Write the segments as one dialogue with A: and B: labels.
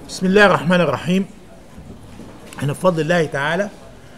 A: بسم الله الرحمن الرحيم احنا بفضل الله تعالى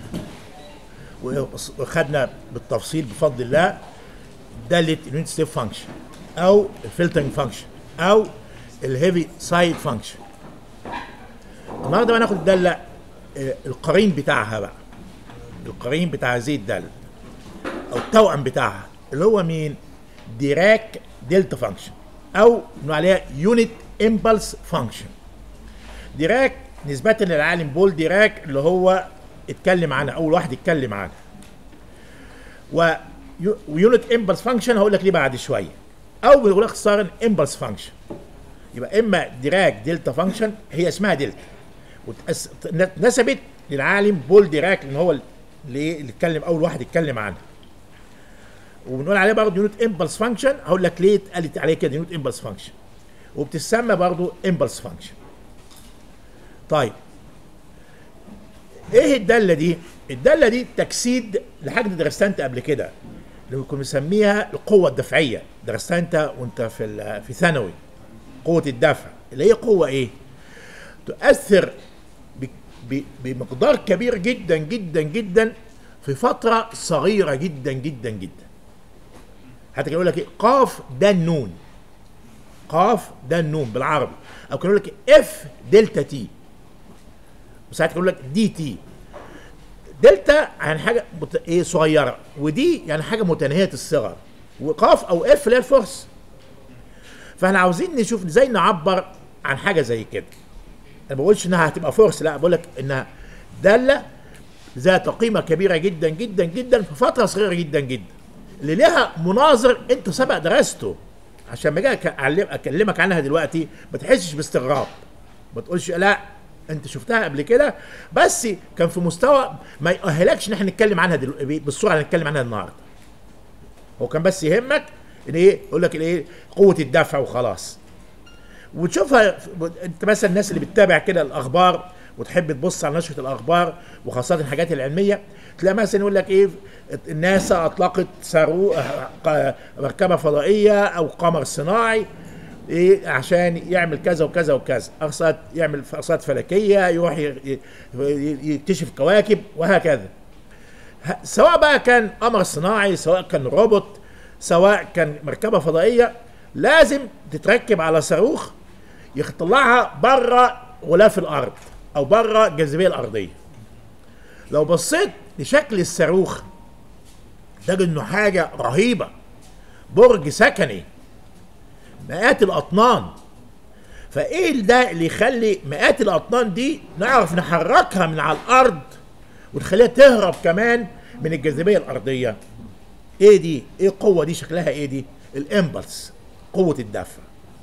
A: وخدنا بالتفصيل بفضل الله دالة اليونت ستيب فانكشن او الفلترنج فانكشن او الهيفي سايد فانكشن النهارده بقى ناخد الدالة آه، القرين بتاعها بقى القرين بتاع هذه الدالة او التوأم بتاعها اللي هو مين؟ ديراك دلتا فانكشن او بنقول عليها يونت امبلس فانكشن ديراك نسبة للعالم بول ديراك اللي هو اتكلم عنها اول واحد اتكلم عنها و ويونت امبلس فانكشن هقول لك ليه بعد شويه او بنقول اختصارا امبلس فانكشن يبقى اما ديراك دلتا فانكشن هي اسمها دلتا واتنسبت للعالم بول ديراك لان هو اللي اللي اتكلم اول واحد اتكلم عنها وبنقول عليه برضه يونت امبلس فانكشن هقول لك ليه اتقالت عليه كده يونت امبلس فانكشن وبتسمى برضه امبلس فانكشن طيب ايه الداله دي الداله دي تجسيد لحاجه درستها انت قبل كده اللي كنا بنسميها القوه الدفعيه درستها انت وانت في ال- في ثانوي قوه الدفع اللي هي قوه ايه تؤثر ب- ب- بمقدار كبير جدا جدا جدا في فتره صغيره جدا جدا جدا حتى كان يقول لك ايه قاف ده النون قاف ده النون بالعربي او كان يقول لك اف دلتا تي وساعات يقول لك دي تي دلتا يعني حاجه مت... ايه صغيره ودي يعني حاجه متناهيه الصغر وقاف او اف اللي هي الفرس فاحنا عاوزين نشوف ازاي نعبر عن حاجه زي كده انا ما بقولش انها هتبقى فرس لا بقول لك انها داله ذات قيمه كبيره جدا جدا جدا في فتره صغيره جدا جدا اللي لها مناظر انت سبق درسته عشان ما اجي أك- أعلم- اكلمك عنها دلوقتي ما تحسش باستغراب ما تقولش لا انت شفتها قبل كده بس كان في مستوى ما يؤهلكش ان احنا نتكلم عنها دلوقتي بالصوره اللي هنتكلم عنها النهارده هو كان بس يهمك ان ايه يقول لك الايه قوه الدفع وخلاص وتشوفها انت مثلا الناس اللي بتتابع كده الاخبار وتحب تبص على نشره الاخبار وخاصه الحاجات العلميه تلاقي مثلا يقول لك ايه الناسا اطلقت صاروخ ق- مركبه فضائيه او قمر صناعي ايه عشان يعمل كذا وكذا وكذا ارصاد يعمل ارصاد فلكيه يروح ي- ي- يكتشف كواكب وهكذا ه- سواء بقى كان قمر صناعي سواء كان روبوت سواء كان مركبه فضائيه لازم تتركب على صاروخ يطلعها بره غلاف الارض او بره الجاذبيه الارضيه لو بصيت لشكل الصاروخ تجد انه حاجه رهيبه برج سكني مئات الاطنان فايه ده اللي يخلي مئات الاطنان دي نعرف نحركها من على الارض ونخليها تهرب كمان من الجاذبيه الارضيه ايه دي ايه القوه دي شكلها ايه دي الامبلس قوه الدفع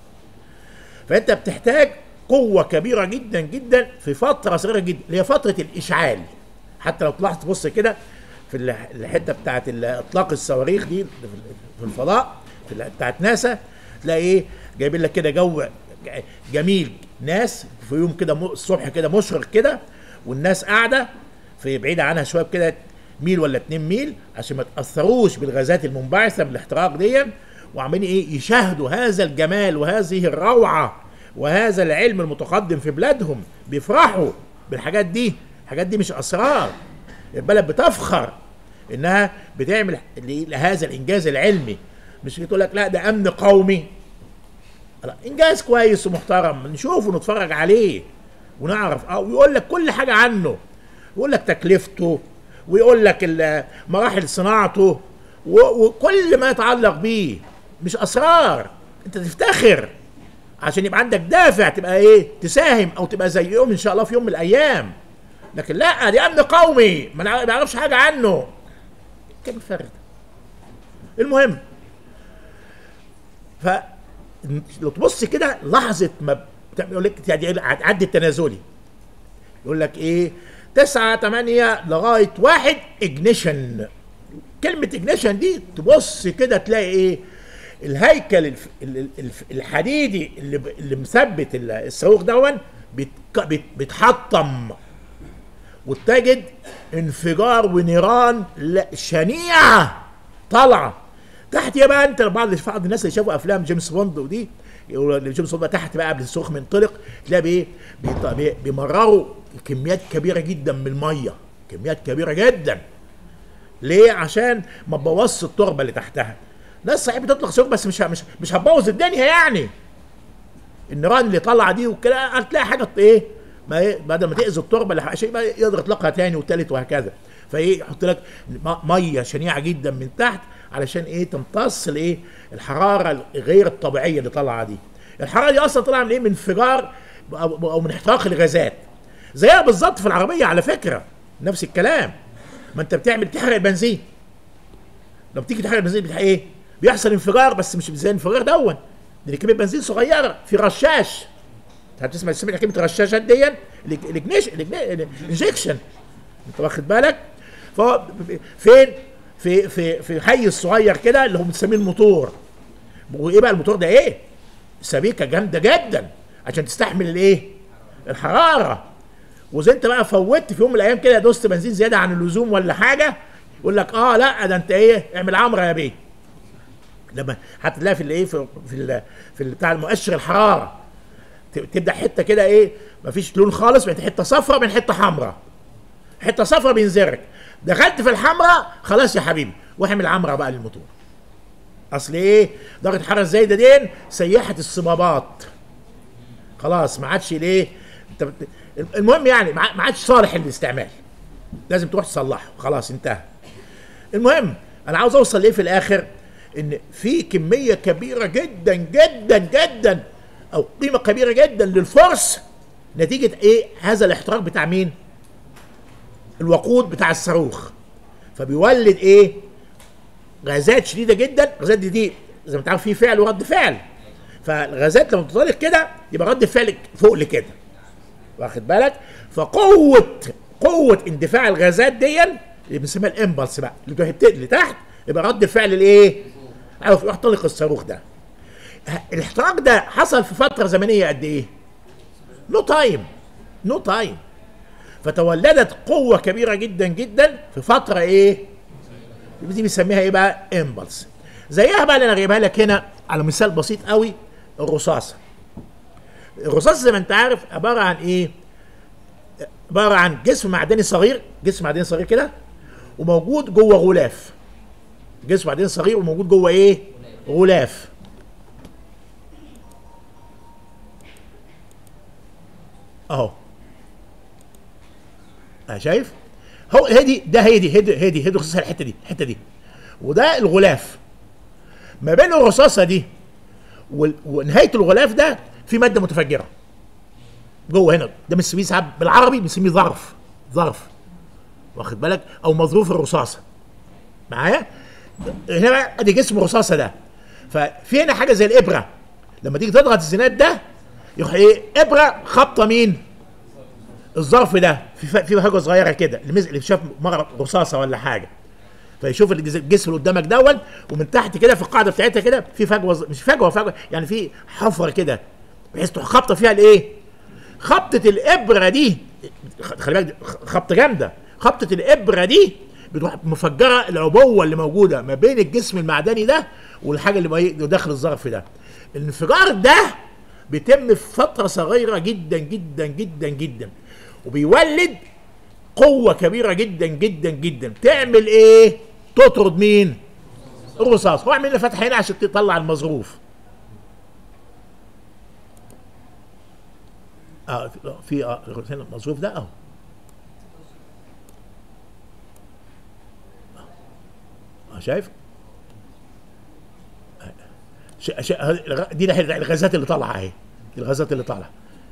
A: فانت بتحتاج قوه كبيره جدا جدا في فتره صغيره جدا اللي هي فتره الاشعال حتى لو طلعت تبص كده في ال- الحته بتاعت ال- اطلاق الصواريخ دي في الفضاء في ال- بتاعت ناسا تلاقي ايه جايبين لك كده جو ج- جميل ناس في يوم كده م- الصبح كده مشرق كده والناس قاعده في بعيده عنها شويه كده ميل ولا اتنين ميل عشان ما تاثروش بالغازات المنبعثه من الاحتراق دي وعمالين ايه يشاهدوا هذا الجمال وهذه الروعه وهذا العلم المتقدم في بلادهم بيفرحوا بالحاجات دي الحاجات دي مش اسرار البلد بتفخر انها بتعمل ل- لهذا الانجاز العلمي مش تقول لك لا ده امن قومي لا انجاز كويس ومحترم نشوفه ونتفرج عليه ونعرف اه ويقول لك كل حاجه عنه يقول لك تكلفته ويقول لك ال- مراحل صناعته و- وكل ما يتعلق بيه مش اسرار انت تفتخر عشان يبقى عندك دافع تبقى ايه تساهم او تبقى زيهم ان شاء الله في يوم من الايام لكن لا دي امن قومي ما نع- ما نعرفش حاجه عنه كان فرد المهم ف لو تبص كده لحظه ما بتعمل- يقول لك يعني عد التنازلي يقول لك ايه تسعة تمانية لغاية واحد اجنيشن كلمة اجنيشن دي تبص كده تلاقي ايه الهيكل الف... ال- الف... الحديدي اللي ب... اللي مثبت ال- الصاروخ دون بيت... بيت... بيتحطم وتجد انفجار ونيران لا- شنيعة طالعة تحت يا بقى انت بعض بعض الناس اللي شافوا افلام جيمس بوند ودي يقولوا اللي بيشوف بقى تحت بقى قبل السخ ما ينطلق تلاقي بايه بيط- بي- بيمرروا كميات كبيره جدا من الميه كميات كبيره جدا ليه عشان ما تبوظش التربه اللي تحتها ناس صحيح بتطلق سيوف بس مش مش مش هتبوظ الدنيا يعني النيران اللي طالعه دي وكده هتلاقي حاجه ايه ما ايه بدل ما تاذي التربه اللي شيء بقى يقدر يطلقها تاني وتالت وهكذا فايه يحط لك م- ميه شنيعه جدا من تحت علشان ايه تمتص الايه الحراره الغير الطبيعيه اللي طالعه دي الحراره دي اصلا طالعه من ايه من انفجار او أو من احتراق الغازات زيها بالظبط في العربيه على فكره نفس الكلام ما انت بتعمل بتحرق البنزين لما بتيجي تحرق البنزين بتاع ايه بيحصل انفجار بس مش زي الانفجار دون دي كميه بنزين صغيره في رشاش هتسمع تسمع كلمه رشاشات دي الاجنيش الانجكشن انت واخد بالك فهو فين في في في حي الصغير كده اللي هم بنسميه الموتور وايه بقى الموتور ده ايه سبيكه جامده جدا عشان تستحمل الايه الحراره واذا انت بقى فوتت في يوم من الايام كده دوست بنزين زياده عن اللزوم ولا حاجه يقول لك اه لا ده انت ايه اعمل عمره يا بيه لما هتلاقي في الايه في في ال- في ال- بتاع المؤشر الحراره ت- تبدا حته كده ايه مفيش لون خالص بقت حته صفراء من حته حمراء حته صفراء بينزرك دخلت في الحمراء خلاص يا حبيبي واعمل عمره بقى للموتور اصل ايه درجه الحراره الزايده دي سيحه الصبابات خلاص ما عادش ليه انت بت... المهم يعني ما ما عادش صالح للاستعمال لازم تروح تصلحه خلاص انتهى المهم انا عاوز اوصل لايه في الاخر ان في كميه كبيره جدا جدا جدا او قيمه كبيره جدا للفرس نتيجه ايه هذا الاحتراق بتاع مين الوقود بتاع الصاروخ فبيولد ايه غازات شديده جدا الغازات دي, دي زي ما انت عارف في فعل ورد فعل فالغازات لما تنطلق كده يبقى رد الفعل فوق لكده واخد بالك فقوه قوه اندفاع الغازات دي اللي بنسميها الامبلس بقى اللي تروح تقل لتحت يبقى رد الفعل الايه؟ عارف يحترق الصاروخ ده الاحتراق ده حصل في فتره زمنيه قد ايه؟ نو تايم نو تايم فتولدت قوه كبيره جدا جدا في فتره ايه؟ دي بنسميها ايه بقى؟ امبلس زيها بقى اللي انا جايبها لك هنا على مثال بسيط قوي الرصاصه الرصاص زي ما انت عارف عباره عن ايه؟ عباره عن جسم معدني صغير جسم معدني صغير كده وموجود جوه غلاف جسم معدني صغير وموجود جوه ايه؟ غلاف اهو اه شايف؟ هو هدي ده هدي هدي هدي هدي رصاصه الحته دي الحته دي وده الغلاف ما بين الرصاصه دي وال- ونهايه الغلاف ده في ماده متفجره جوه هنا ده بنسميه ساعات بالعربي بنسميه ظرف ظرف واخد بالك او مظروف الرصاصه معايا هنا بقى ادي جسم الرصاصه ده ففي هنا حاجه زي الابره لما تيجي تضغط الزناد ده يروح ايه ابره خابطه مين الظرف ده في ف- في حاجه صغيره كده اللي مز- اللي شاف مره رصاصه ولا حاجه فيشوف الجز- الجسم اللي قدامك دون ومن تحت كده في القاعده بتاعتها كده في فجوه ز- مش فجوه فجوه يعني في حفره كده بحيث تروح خابطه فيها الايه؟ خبطه الابره دي خلي بالك دي خبطه جامده خبطه الابره دي بتروح مفجره العبوه اللي موجوده ما بين الجسم المعدني ده والحاجه اللي بقى- اللي داخل الظرف ده الانفجار ده بيتم في فتره صغيره جدا جدا جدا جدا وبيولد قوه كبيره جدا جدا جدا تعمل ايه تطرد مين الرصاص هو عامل لنا فتحه هنا عشان تطلع المظروف اه في- في اه هنا المظروف ده اهو اه شايف آه. ش- ش- هذه الغ- دي ناحية الغازات اللي طالعه اهي دي الغازات اللي طالعه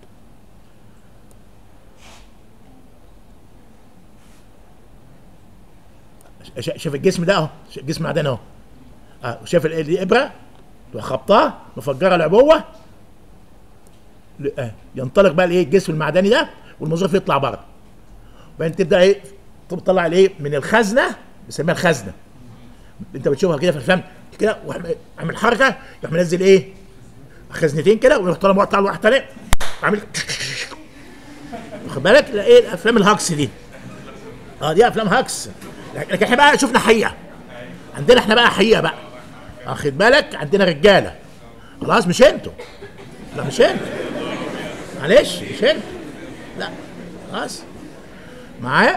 A: ش- ش- شايف الجسم ده اهو ش- الجسم معدن اهو اه شايف ال- الابره تروح خبطها مفجره العبوه ل- آه. ينطلق بقى الايه الجسم المعدني ده والمظروف يطلع بره بعدين تبدا ايه تطلع الايه من الخزنه بنسميها الخزنه انت بتشوفها كده في الفم كده ويعمل- عامل حركه يروح منزل ايه خزنتين كده ويروح طالع واحد طالع واحد تاني عامل واخد بالك لا ايه الافلام الهاكس دي اه دي افلام هاكس لكن احنا بقى شفنا حقيقه عندنا احنا بقى حقيقه بقى واخد بالك عندنا رجاله خلاص مش انتوا لا مش انتوا معلش مش انتوا لا خلاص معايا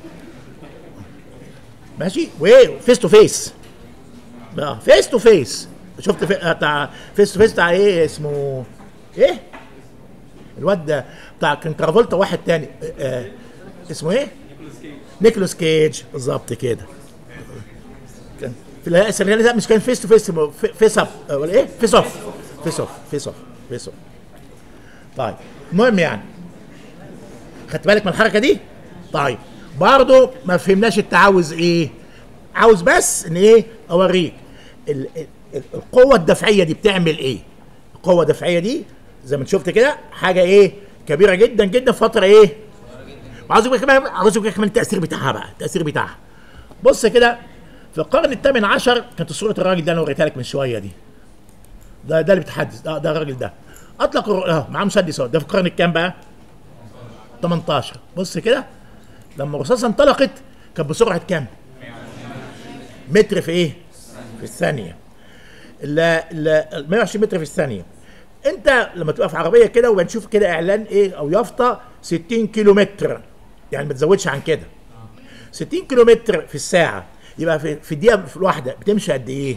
A: ماشي وايه فيس تو فيس اه فيس تو فيس شفت في... آه، بتاع فيس تو فيس بتاع ايه اسمه ايه الواد ده بتاع كان ترافولتا واحد تاني آه آه، اسمه ايه نيكولاس كيج بالظبط كده كان في الهيئه السريه لا مش كان فيس تو فيس فيس اب آه، ولا ايه فيس اوف فيس اوف فيس اوف فيس اوف طيب المهم يعني خدت بالك من الحركه دي طيب برضه ما فهمناش انت عاوز ايه عاوز بس ان ايه اوريك ال- ال- ال- القوه الدفعيه دي بتعمل ايه القوه الدفعيه دي زي ما انت شفت كده حاجه ايه كبيره جدا جدا في فتره ايه عاوز اقول لك كمان عاوز اقول لك كمان التاثير بتاعها بقى التاثير بتاعها بص كده في القرن الثامن عشر كانت صوره الراجل ده انا وريتها لك من شويه دي ده ده اللي بيتحدث ده, ده الراجل ده اطلق الر- اه معاه مسدس اهو ده في القرن الكام بقى 18 بص كده لما الرصاصه انطلقت كانت بسرعه كام متر في ايه في الثانيه ال ال 120 متر في الثانيه انت لما تبقى في عربيه كده وبنشوف كده اعلان ايه او يافطه 60 كيلو متر يعني ما تزودش عن كده 60 كيلو متر في الساعه يبقى في في الدقيقه الواحده بتمشي قد ايه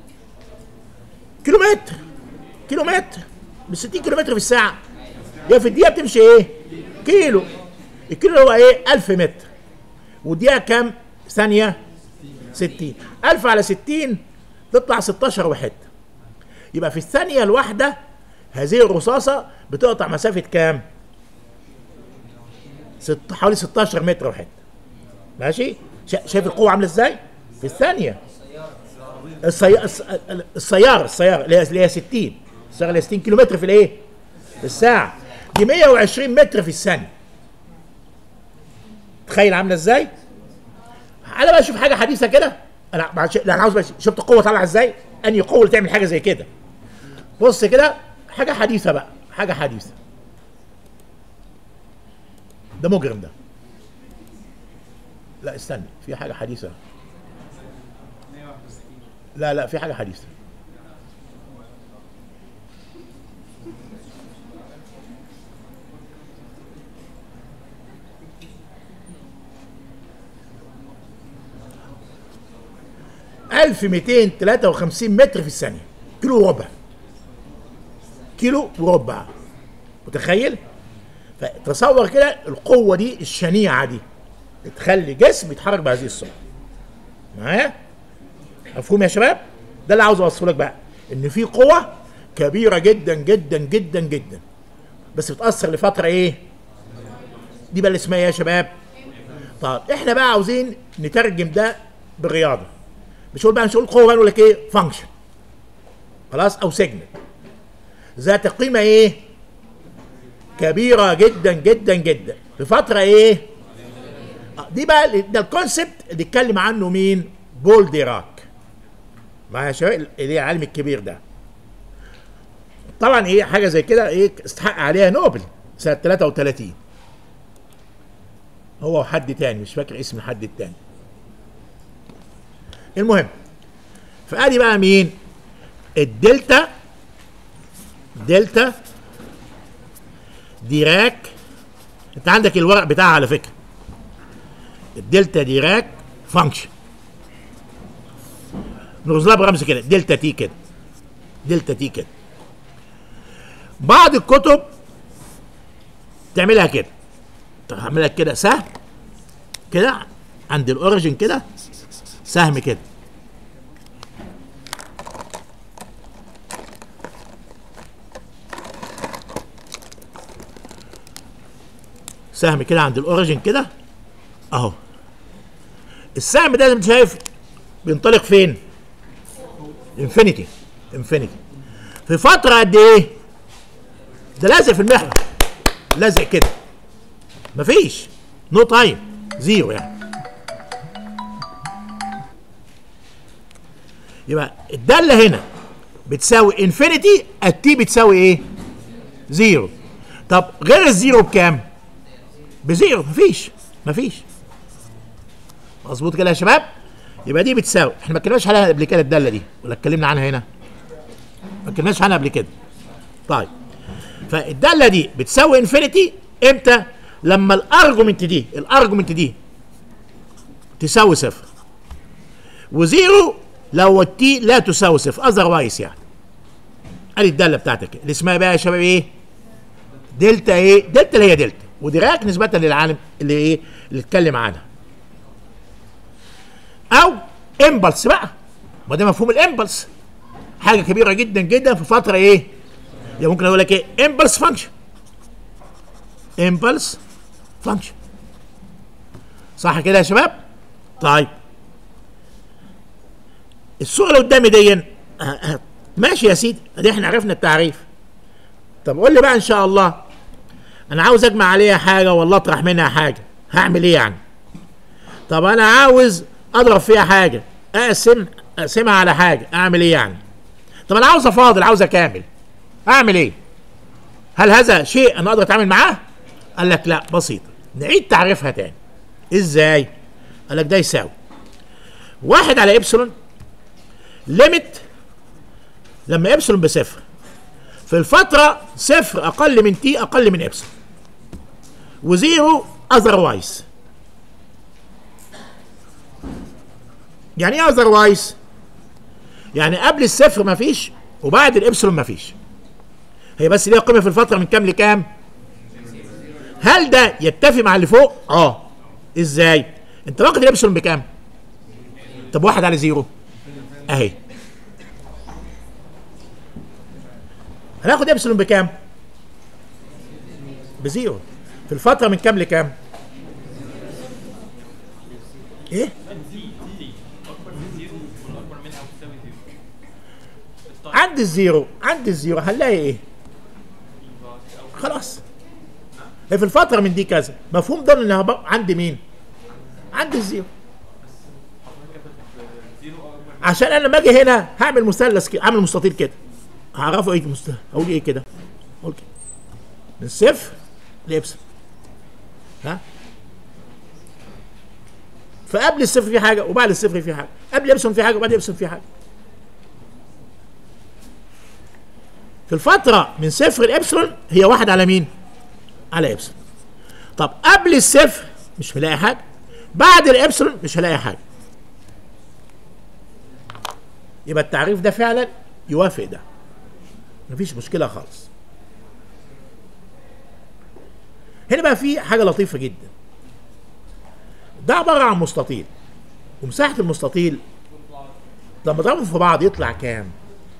A: كيلو متر كيلو متر ب 60 كيلو متر في الساعه يبقى في الدقيقه بتمشي ايه كيلو الكيلو هو ايه 1000 متر والدقيقه كام ثانيه 60 1000 على 60 تطلع 16 وحده يبقى في الثانيه الواحده هذه الرصاصه بتقطع مسافه كام ست حوالي 16 متر وحده ماشي شا- شايف القوه عامله ازاي في الثانيه السيارة السيارة السيارة اللي هي اللي هي 60 السيارة اللي هي 60 كيلو متر في الايه؟ في الساعة دي 120 متر في الثانية تخيل عاملة ازاي؟ انا بقى اشوف حاجة حديثة كده انا معلش- لا انا عاوز بس شفت القوة طالعة ازاي؟ انهي قوة اللي تعمل حاجة زي كده؟ بص كده حاجة حديثة بقى حاجة حديثة ده مجرم ده لا استنى في حاجة حديثة لا لا في حاجة حديثة ألف ميتين تلاتة وخمسين متر في الثانية كيلو وربع كيلو وربع متخيل؟ فتصور كده القوة دي الشنيعة دي تخلي جسم يتحرك بهذه السرعة معايا؟ مفهوم يا شباب ده اللي عاوز اوصله لك بقى ان في قوه كبيره جدا جدا جدا جدا بس بتاثر لفتره ايه دي بقى اللي اسمها ايه يا شباب طب احنا بقى عاوزين نترجم ده بالرياضه مش هقول بقى مش هقول قوه بقى نقول لك ايه فانكشن خلاص او سيجنال ذات قيمه ايه كبيره جدا جدا جدا في فتره ايه آه، دي بقى ده الكونسبت اللي اتكلم عنه مين بول ديراك معايا يا شباب اللي هي العالم الكبير ده طبعا ايه حاجه زي كده ايه استحق عليها نوبل سنه 33 هو وحد تاني مش فاكر اسم الحد التاني المهم فادي بقى مين الدلتا دلتا ديراك انت عندك الورق بتاعها على فكره الدلتا ديراك فانكشن نرمز لها برمز كده دلتا تي كده دلتا تي كده بعض الكتب تعملها كده تعملها كده سهم كده عند الاوريجن كده سهم كده سهم كده عند الاوريجن كده اهو السهم ده زي ما انت شايف بينطلق فين؟ انفينيتي انفينيتي في فترة قد ايه؟ ده لازق في المحور لازق كده مفيش نو تايم زيرو يعني يبقى الدالة هنا بتساوي انفينيتي التي بتساوي ايه؟ زيرو طب غير الزيرو بكام؟ بزيرو مفيش مفيش مظبوط كده يا شباب؟ يبقى دي بتساوي احنا ما اتكلمناش عليها قبل كده الداله دي ولا اتكلمنا عنها هنا ما اتكلمناش عنها قبل كده طيب فالداله دي بتساوي انفينيتي امتى لما الارجومنت دي الارجومنت دي تساوي صفر وزيرو لو التي لا تساوي صفر اذروايز يعني ادي الداله بتاعتك اللي اسمها بقى يا شباب ايه دلتا ايه دلتا اللي هي دلتا ودراك نسبه للعالم اللي ايه اللي اتكلم عنها او امبلس بقى ما ده مفهوم الامبلس حاجه كبيره جدا جدا في فتره ايه يعني ممكن اقول لك ايه امبلس فانكشن امبلس فانكشن صح كده يا شباب طيب الصوره اللي قدامي دي آه، آه، ماشي يا سيدي ادي احنا عرفنا التعريف طب قول لي بقى ان شاء الله انا عاوز اجمع عليها حاجه ولا اطرح منها حاجه هعمل ايه يعني طب انا عاوز اضرب فيها حاجه اقسم اقسمها على حاجه اعمل ايه يعني طب انا عاوز افاضل عاوز اكامل اعمل ايه هل هذا شيء انا اقدر اتعامل معاه قال لك لا بسيطه نعيد تعريفها تاني ازاي قال لك ده يساوي واحد على ابسلون ليميت لما ابسلون بصفر في الفترة صفر أقل من تي أقل من ابسلون وزيرو أذروايز يعني ايه اذروايز؟ يعني قبل الصفر مفيش وبعد الابسلون مفيش هي بس ليها قيمة في الفترة من كام لكام؟ هل ده يتفق مع اللي فوق؟ اه ازاي؟ انت واخد الابسلون بكام؟ طب واحد على زيرو اهي هناخد ابسلون بكام؟ بزيرو في الفترة من كام لكام؟ ايه؟ عند الزيرو عند الزيرو هنلاقي ايه؟ خلاص هي في الفترة من دي كذا مفهوم ده انها بق- عند مين؟ عند الزيرو عشان انا لما اجي هنا هعمل مثلث كده اعمل مستطيل كده هعرفه ايه مست... اقول ايه كده؟ اقول كده من صفر لابسلون ها؟ فقبل الصفر في حاجه وبعد الصفر في حاجه قبل ابسلون في حاجه وبعد ابسلون في حاجه في الفترة من صفر لإبسلون هي واحد على مين؟ على إبسلون. طب قبل الصفر مش هلاقي حاجة. بعد الإبسلون مش هلاقي حاجة. يبقى التعريف ده فعلا يوافق ده. مفيش مشكلة خالص. هنا بقى في حاجة لطيفة جدا. ده عبارة عن مستطيل. ومساحة المستطيل لما ضربهم في بعض يطلع كام؟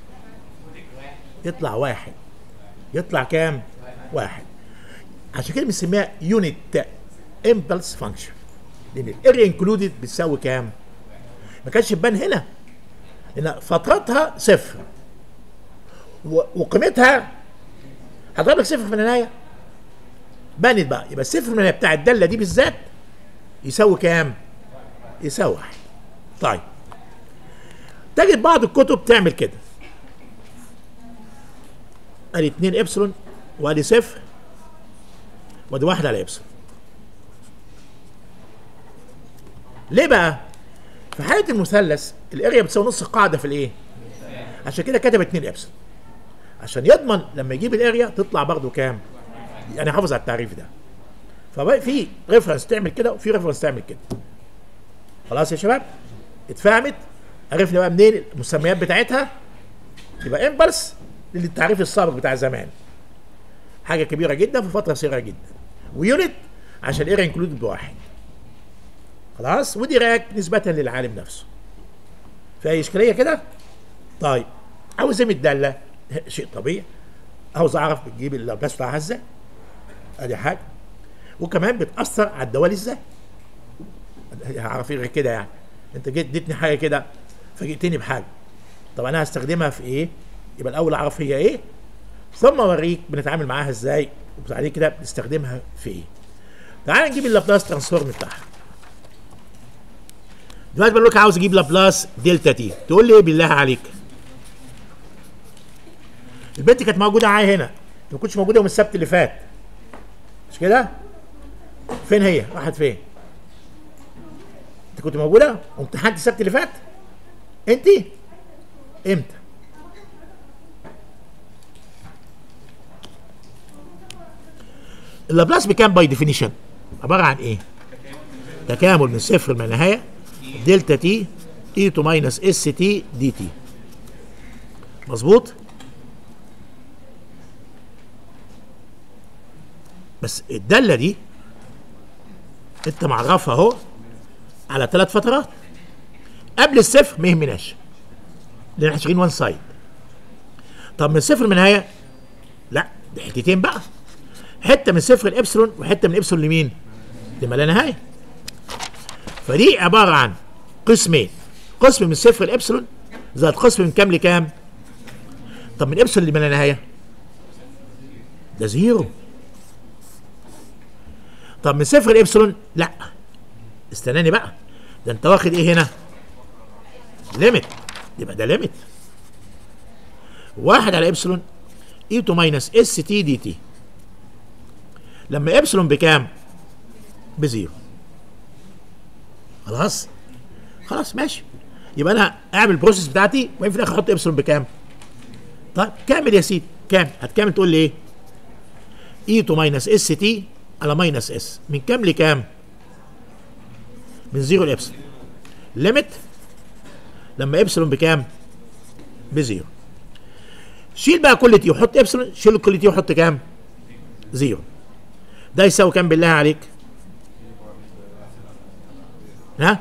A: يطلع واحد يطلع كام؟ واحد عشان كده بنسميها يونت امبلس فانكشن لان الاريا انكلودد بتساوي كام؟ ما كانش تبان هنا لان فترتها صفر و- وقيمتها هضرب لك صفر في النهايه بانت بقى يبقى الصفر في النهايه بتاع الداله دي بالذات يساوي كام؟ يساوي واحد طيب تجد بعض الكتب تعمل كده ادي 2 ابسلون وادي صفر وادي واحد على ابسلون ليه بقى؟ في حالة المثلث الاريا بتساوي نص القاعدة في الايه؟ عشان كده كتب 2 ابسلون عشان يضمن لما يجيب الاريا تطلع برضو كام؟ يعني حافظ على التعريف ده فبقى في ريفرنس تعمل كده وفي ريفرنس تعمل كده خلاص يا شباب؟ اتفهمت؟ عرفنا بقى منين المسميات بتاعتها يبقى امبلس للتعريف السابق بتاع زمان حاجه كبيره جدا في فتره صغيره جدا ويونت عشان اير انكلودد بواحد خلاص ودي راك نسبه للعالم نفسه في اي اشكاليه كده طيب عاوز ايه من الداله شيء طبيعي عاوز اعرف بتجيب اللابلاس بتاعها ازاي ادي حاجه وكمان بتاثر على الدوال ازاي هعرف ايه غير كده يعني انت جيت اديتني حاجه كده فاجئتني بحاجه طب انا هستخدمها في ايه يبقى الاول اعرف هي ايه ثم اوريك بنتعامل معاها ازاي وبعدين كده بنستخدمها في ايه تعال نجيب اللابلاس ترانسفورم بتاعها دلوقتي بقول لك عاوز اجيب لابلاس دلتا تي تقول لي ايه بالله عليك البنت كانت موجوده معايا هنا ما كنتش موجوده يوم السبت اللي فات مش كده فين هي راحت فين انت كنت موجوده وامتحنت السبت اللي فات انت امتى اللابلاس بكام باي ديفينيشن عباره عن ايه تكامل من صفر ما نهايه دلتا تي اي تو ماينس اس تي دي تي مظبوط بس الداله دي انت معرفها اهو على ثلاث فترات قبل الصفر ما يهمناش لان احنا شغالين وان سايد طب من صفر من نهايه لا دي حتتين بقى حته من صفر الابسلون وحته من ابسلون لمين؟ لما لا نهايه فدي عباره عن قسمين قسم من صفر الابسلون زائد قسم من كام لكام؟ طب من ابسلون لما لا نهايه؟ ده زيرو طب من صفر الابسلون لا استناني بقى ده انت واخد ايه هنا؟ ليميت يبقى ده ليميت واحد على ابسلون اي تو ماينس اس تي دي تي لما ابسلون بكام؟ بزيرو خلاص خلاص ماشي يبقى انا اعمل البروسيس بتاعتي وبعدين في الاخر احط ابسلون بكام؟ طيب كامل يا سيدي كام؟ هتكامل تقول لي ايه؟ اي تو ماينس اس تي على ماينس اس من كام لكام؟ من زيرو لابسلون ليميت لما ابسلون بكام؟ بزيرو شيل بقى كل تي وحط ابسلون شيل كل تي وحط كام؟ زيرو ده يساوي كام بالله عليك؟ ها؟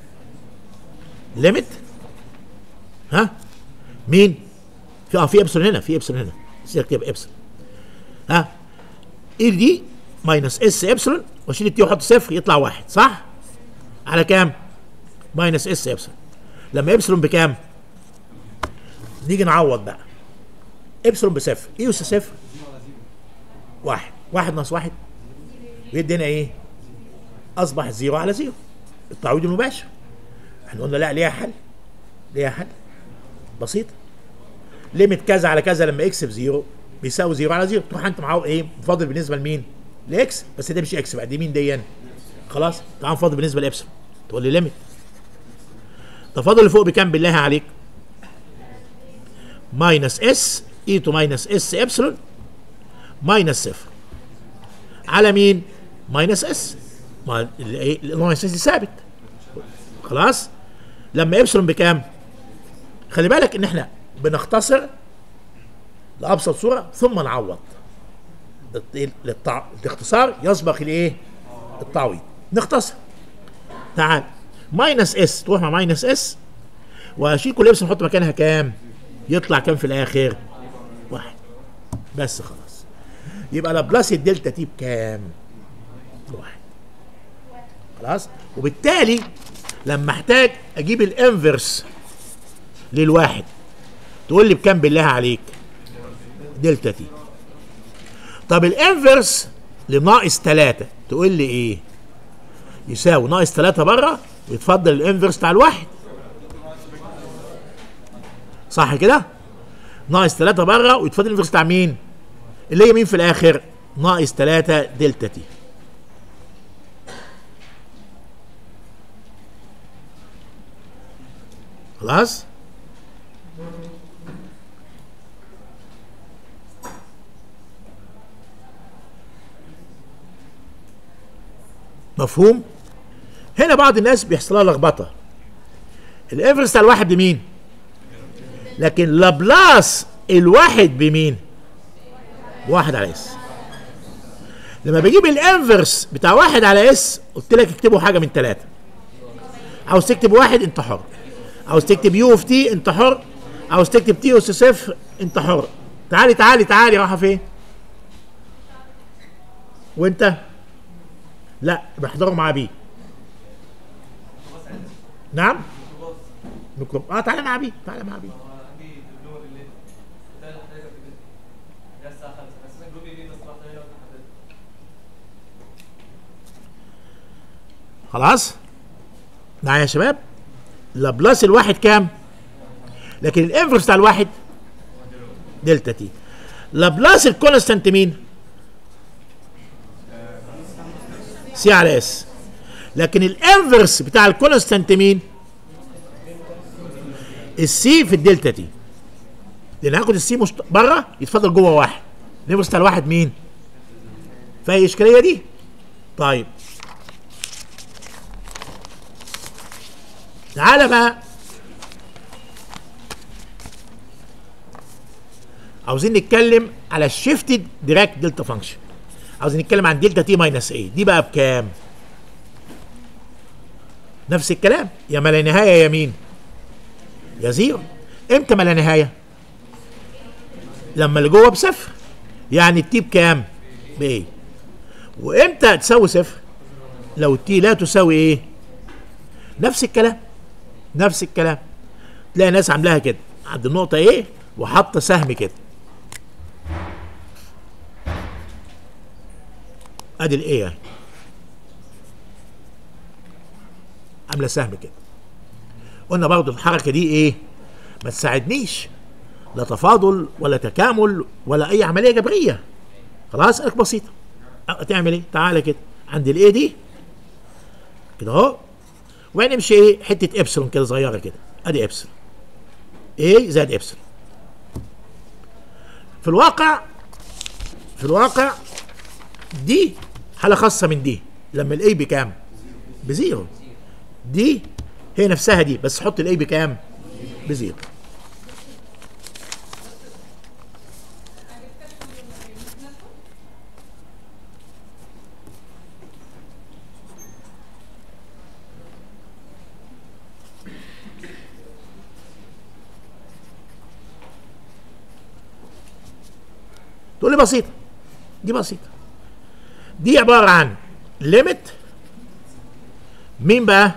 A: ليميت ها؟ مين؟ في اه في ابسلون هنا في ابسلون هنا سيبك تبقى ابسلون ها؟ اي دي ماينس اس ابسلون واشيل التي واحط صفر يطلع واحد صح؟ على كام؟ ماينس اس ابسلون لما ابسلون بكام؟ نيجي نعوض بقى ابسلون بصفر ايه اس صفر؟ واحد واحد ناقص واحد بيدينا ايه؟ اصبح زيرو على زيرو التعويض المباشر احنا قلنا لا ليها حل ليها حل بسيط ليميت كذا على كذا لما اكس بزيرو بيساوي زيرو على زيرو تروح انت معاه ايه فاضل بالنسبه لمين؟ لاكس بس ده مش اكس بقى دي مين دي خلاص تعال فاضل بالنسبه لابسلون تقول لي ليميت طب فاضل اللي فوق بكام بالله عليك؟ ماينس اس اي تو ماينس اس ابسلون ماينس صفر على مين؟ ماينس اس ما الماينس اس دي ثابت خلاص لما ابسلون بكام؟ خلي بالك ان احنا بنختصر لابسط صوره ثم نعوض للتع... الاختصار يسبق الايه؟ التعويض نختصر تعال ماينس اس تروح مع ماينس اس واشيل كل ابسلون نحط مكانها كام؟ يطلع كام في الاخر؟ واحد بس خلاص يبقى لابلاس الدلتا تي بكام؟ واحد خلاص وبالتالي لما احتاج اجيب الانفرس للواحد تقول لي بكام بالله عليك؟ دلتا تي طب الانفرس لناقص 3 تقول لي ايه؟ يساوي ناقص 3 بره ويتفضل الانفرس بتاع الواحد صح كده؟ ناقص 3 بره ويتفضل الانفرس بتاع مين؟ اللي هي مين في الاخر؟ ناقص 3 دلتا تي خلاص؟ مفهوم؟ هنا بعض الناس بيحصل لها لخبطه الانفرس بتاع الواحد بمين؟ لكن لابلاس الواحد بمين؟ واحد على اس لما بجيب الانفرس بتاع واحد على اس قلت لك اكتبوا حاجه من ثلاثه عاوز تكتب واحد انت حر عاوز تكتب يو اوف تي انت حر عاوز تكتب تي اس صفر انت حر تعالي تعالي تعالي رايحه فين وانت لا بحضروا مع بي نعم ميكروب اه تعالى مع بي تعالى مع بي خلاص معايا يا شباب لابلاس الواحد كام لكن الانفرس بتاع الواحد دلتا تي لابلاس الكونستانت مين سي على اس لكن الانفرس بتاع الكونستانت مين السي في الدلتا تي لان هاخد السي مشت... بره يتفضل جوه واحد الانفرس بتاع الواحد مين فهي اشكاليه دي طيب تعالى بقى عاوزين نتكلم على الشيفتد ديراكت دلتا فانكشن عاوزين نتكلم عن دلتا تي ماينس اي دي بقى بكام نفس الكلام يا ما لا نهايه يا مين يا زيرو امتى ما لا نهايه لما اللي جوه بصفر يعني التي بكام بايه وامتى تساوي صفر لو التي لا تساوي ايه نفس الكلام نفس الكلام تلاقي ناس عاملاها كده عند النقطه ايه وحاطه سهم كده ادي الايه اهي عامله سهم كده قلنا برضو الحركه دي ايه ما تساعدنيش لا تفاضل ولا تكامل ولا اي عمليه جبريه خلاص قالك بسيطه أه، تعمل ايه تعالى كده عند الايه دي كده اهو ونمشي ايه حته ابسلون كده صغيره كده ادي ابسلون ايه زائد ابسلون في الواقع في الواقع دي حاله خاصه من دي لما الاي بكام بزيرو دي هي نفسها دي بس حط الاي بكام بزيرو تقول لي بسيطه دي بسيطه دي عباره عن ليميت مين بقى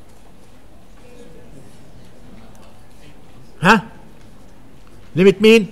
A: ها ليميت مين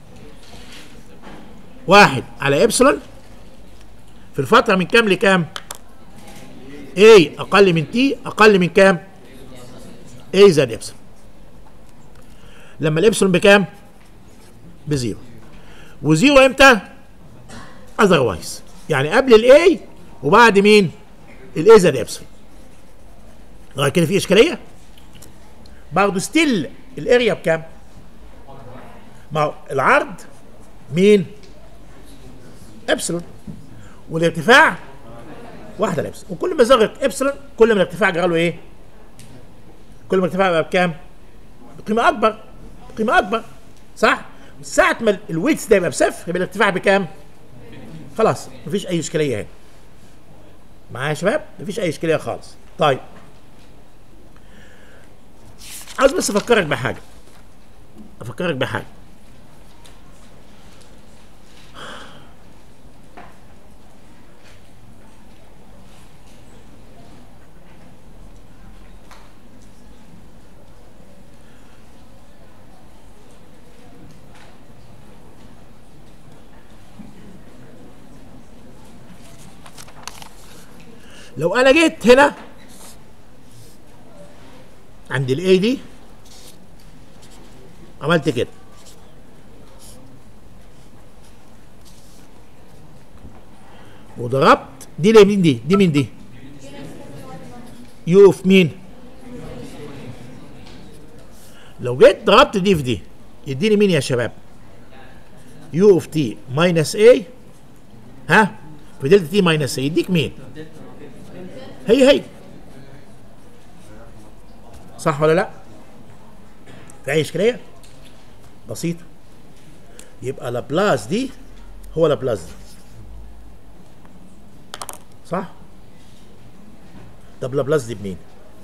A: واحد على ابسلون في الفتره من كام لكام اي اقل من تي اقل من كام اي زائد ابسلون لما الابسلون بكام بزيرو وزيرو امتى اذروايز يعني قبل الاي وبعد مين الاي زائد ابسلون لغايه كده في اشكاليه برضه ستيل الاريا بكام ما هو العرض مين ابسلون والارتفاع واحده الابسلون وكل ما زغت ابسلون كل ما الارتفاع جرى له ايه كل ما الارتفاع بقى بكام بقيمه اكبر بقيمه اكبر صح ساعة ما الويتس ده يبقى بصفر يبقى الارتفاع بكام؟ خلاص مفيش أي إشكالية هنا. معايا يا شباب؟ مفيش أي إشكالية خالص. طيب. عاوز بس أفكرك بحاجة. أفكرك بحاجة. لو انا جيت هنا عند الاي دي عملت كده وضربت دي ليه مين دي دي مين دي يو في مين لو جيت ضربت دي في دي يديني مين يا شباب يو اوف تي ماينس اي ها في دلتا تي ماينس اي يديك مين هي هي صح ولا لا في اي اشكاليه بسيطه يبقى لابلاس دي هو لابلاس دي صح طب لابلاس دي بمين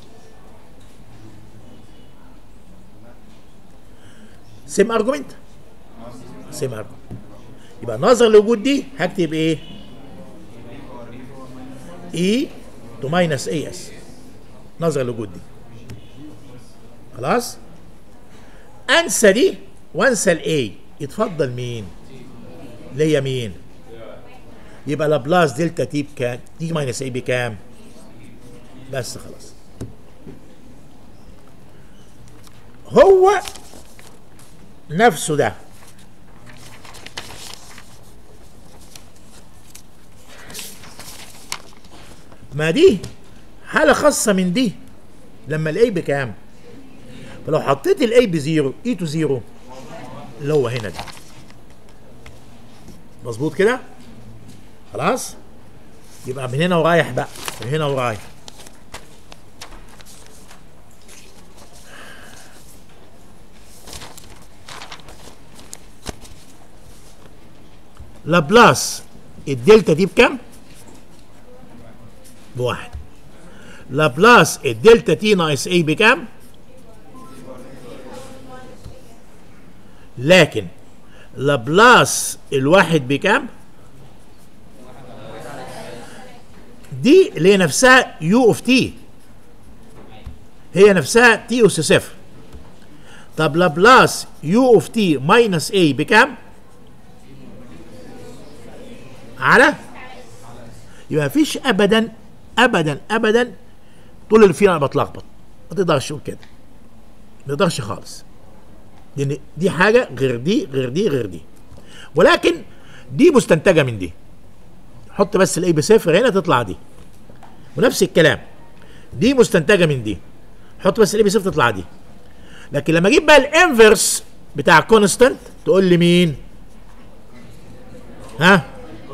A: سيم ارجومنت سيم ارجومنت يبقى نظرا لوجود دي هكتب ايه اي تو ماينس اي اس نظرا لوجود دي خلاص انسى دي وانسى الاي يتفضل مين ليا مين يبقى لابلاس دلتا تي بكام تي ماينس اي بكام بس خلاص هو نفسه ده ما دي حالة خاصة من دي لما الاي بكام فلو حطيت الاي بزيرو اي تو زيرو اللي هو هنا ده مظبوط كده خلاص يبقى من هنا ورايح بقى من هنا ورايح لابلاس الدلتا دي بكام؟ بواحد لابلاس الدلتا تي ناقص اي بكام؟ لكن لابلاس الواحد بكام؟ دي اللي هي نفسها يو اوف تي هي نفسها تي اس صفر طب لابلاس يو اوف تي ماينس اي بكام؟ على يبقى مفيش ابدا ابدا ابدا طول اللي فينا انا بتلخبط ما تقدرش تقول كده ما تقدرش خالص لان دي حاجه غير دي غير دي غير دي ولكن دي مستنتجه من دي حط بس الاي بصفر هنا تطلع دي ونفس الكلام دي مستنتجه من دي حط بس الاي بصفر تطلع دي لكن لما اجيب بقى الانفرس بتاع كونستانت تقول لي مين ها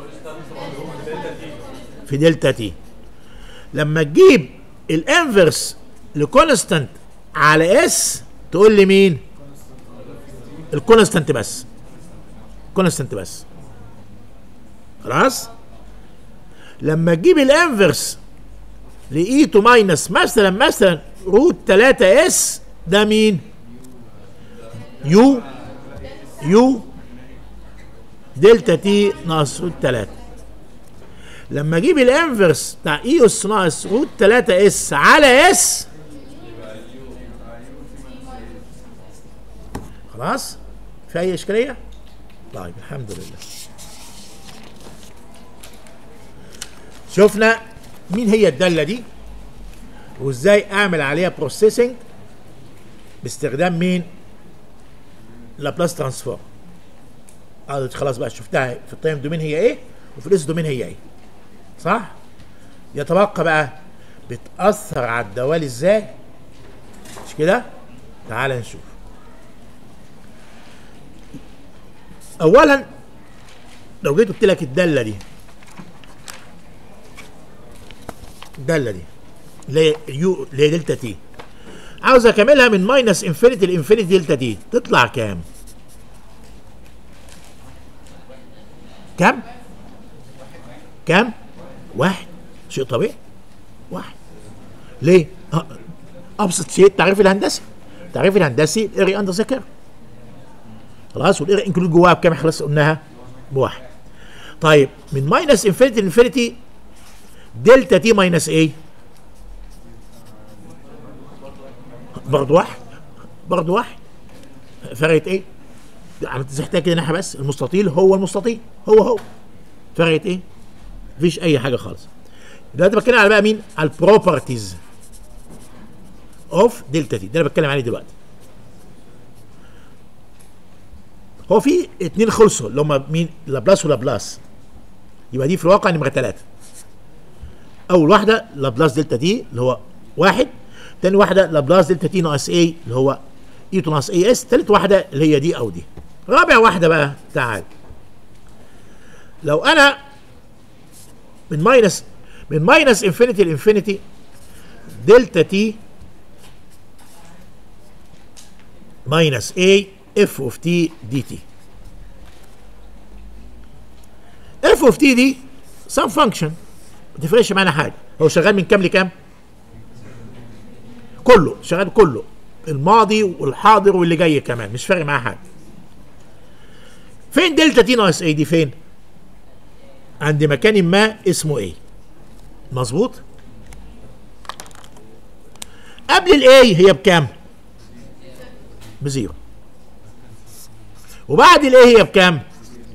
A: في دلتا تي لما تجيب الانفرس لكونستانت على اس تقول لي مين الكونستانت بس كونستانت بس خلاص لما تجيب الانفرس لاي تو ماينس مثلا مثلا روت 3 اس ده مين يو يو دلتا تي ناقص روت 3 لما اجيب الانفرس بتاع اي اس ناقص روت 3 اس على اس خلاص في اي اشكاليه طيب الحمد لله شفنا مين هي الداله دي وازاي اعمل عليها بروسيسنج باستخدام مين لابلاس ترانسفورم اه خلاص بقى شفتها في التايم دومين هي ايه وفي الاس دومين هي ايه صح يتبقى بقى بتاثر على الدوال ازاي مش كده تعال نشوف اولا لو جيت قلت لك الداله دي الداله دي اللي هي يو اللي هي دلتا تي عاوز اكملها من ماينس انفينيتي لانفينيتي دلتا تي تطلع كام؟ كام؟ كام؟ واحد شيء طبيعي واحد ليه؟ أه، ابسط شيء التعريف الهندسي التعريف الهندسي الاري اندر ذا كيرف خلاص والاري انكلود جواها بكام خلاص قلناها بواحد طيب من ماينس انفينيتي لانفينيتي دلتا تي ماينس ايه؟ برضه واحد برضه واحد فرقت ايه؟ يعني تحتاج كده ناحيه بس المستطيل هو المستطيل هو هو فرقت ايه؟ مفيش اي حاجه خالص دلوقتي بتكلم على بقى مين؟ على البروبرتيز اوف دلتا تي ده اللي بتكلم عليه دلوقتي هو في اتنين خلصوا اللي هم مين؟ لابلاس ولابلاس يبقى دي في الواقع نمره ثلاثه اول واحده لابلاس دلتا تي اللي هو واحد تاني واحده لابلاس دلتا تي ناقص اي اللي هو اي تو ناقص اي اس تالت واحده اللي هي دي او دي رابع واحده بقى تعال لو انا من ماينس من ماينس انفينيتي لانفينيتي دلتا تي ماينس اي اف اوف تي دي تي اف اوف تي دي سم فانكشن ما تفرقش معانا حاجه هو شغال من كام لكام؟ كله شغال كله الماضي والحاضر واللي جاي كمان مش فارق معاه حاجه فين دلتا تي ناقص اي دي فين؟ عند مكان ما اسمه ايه مظبوط قبل الاي هي بكام بزيرو وبعد الاي هي بكام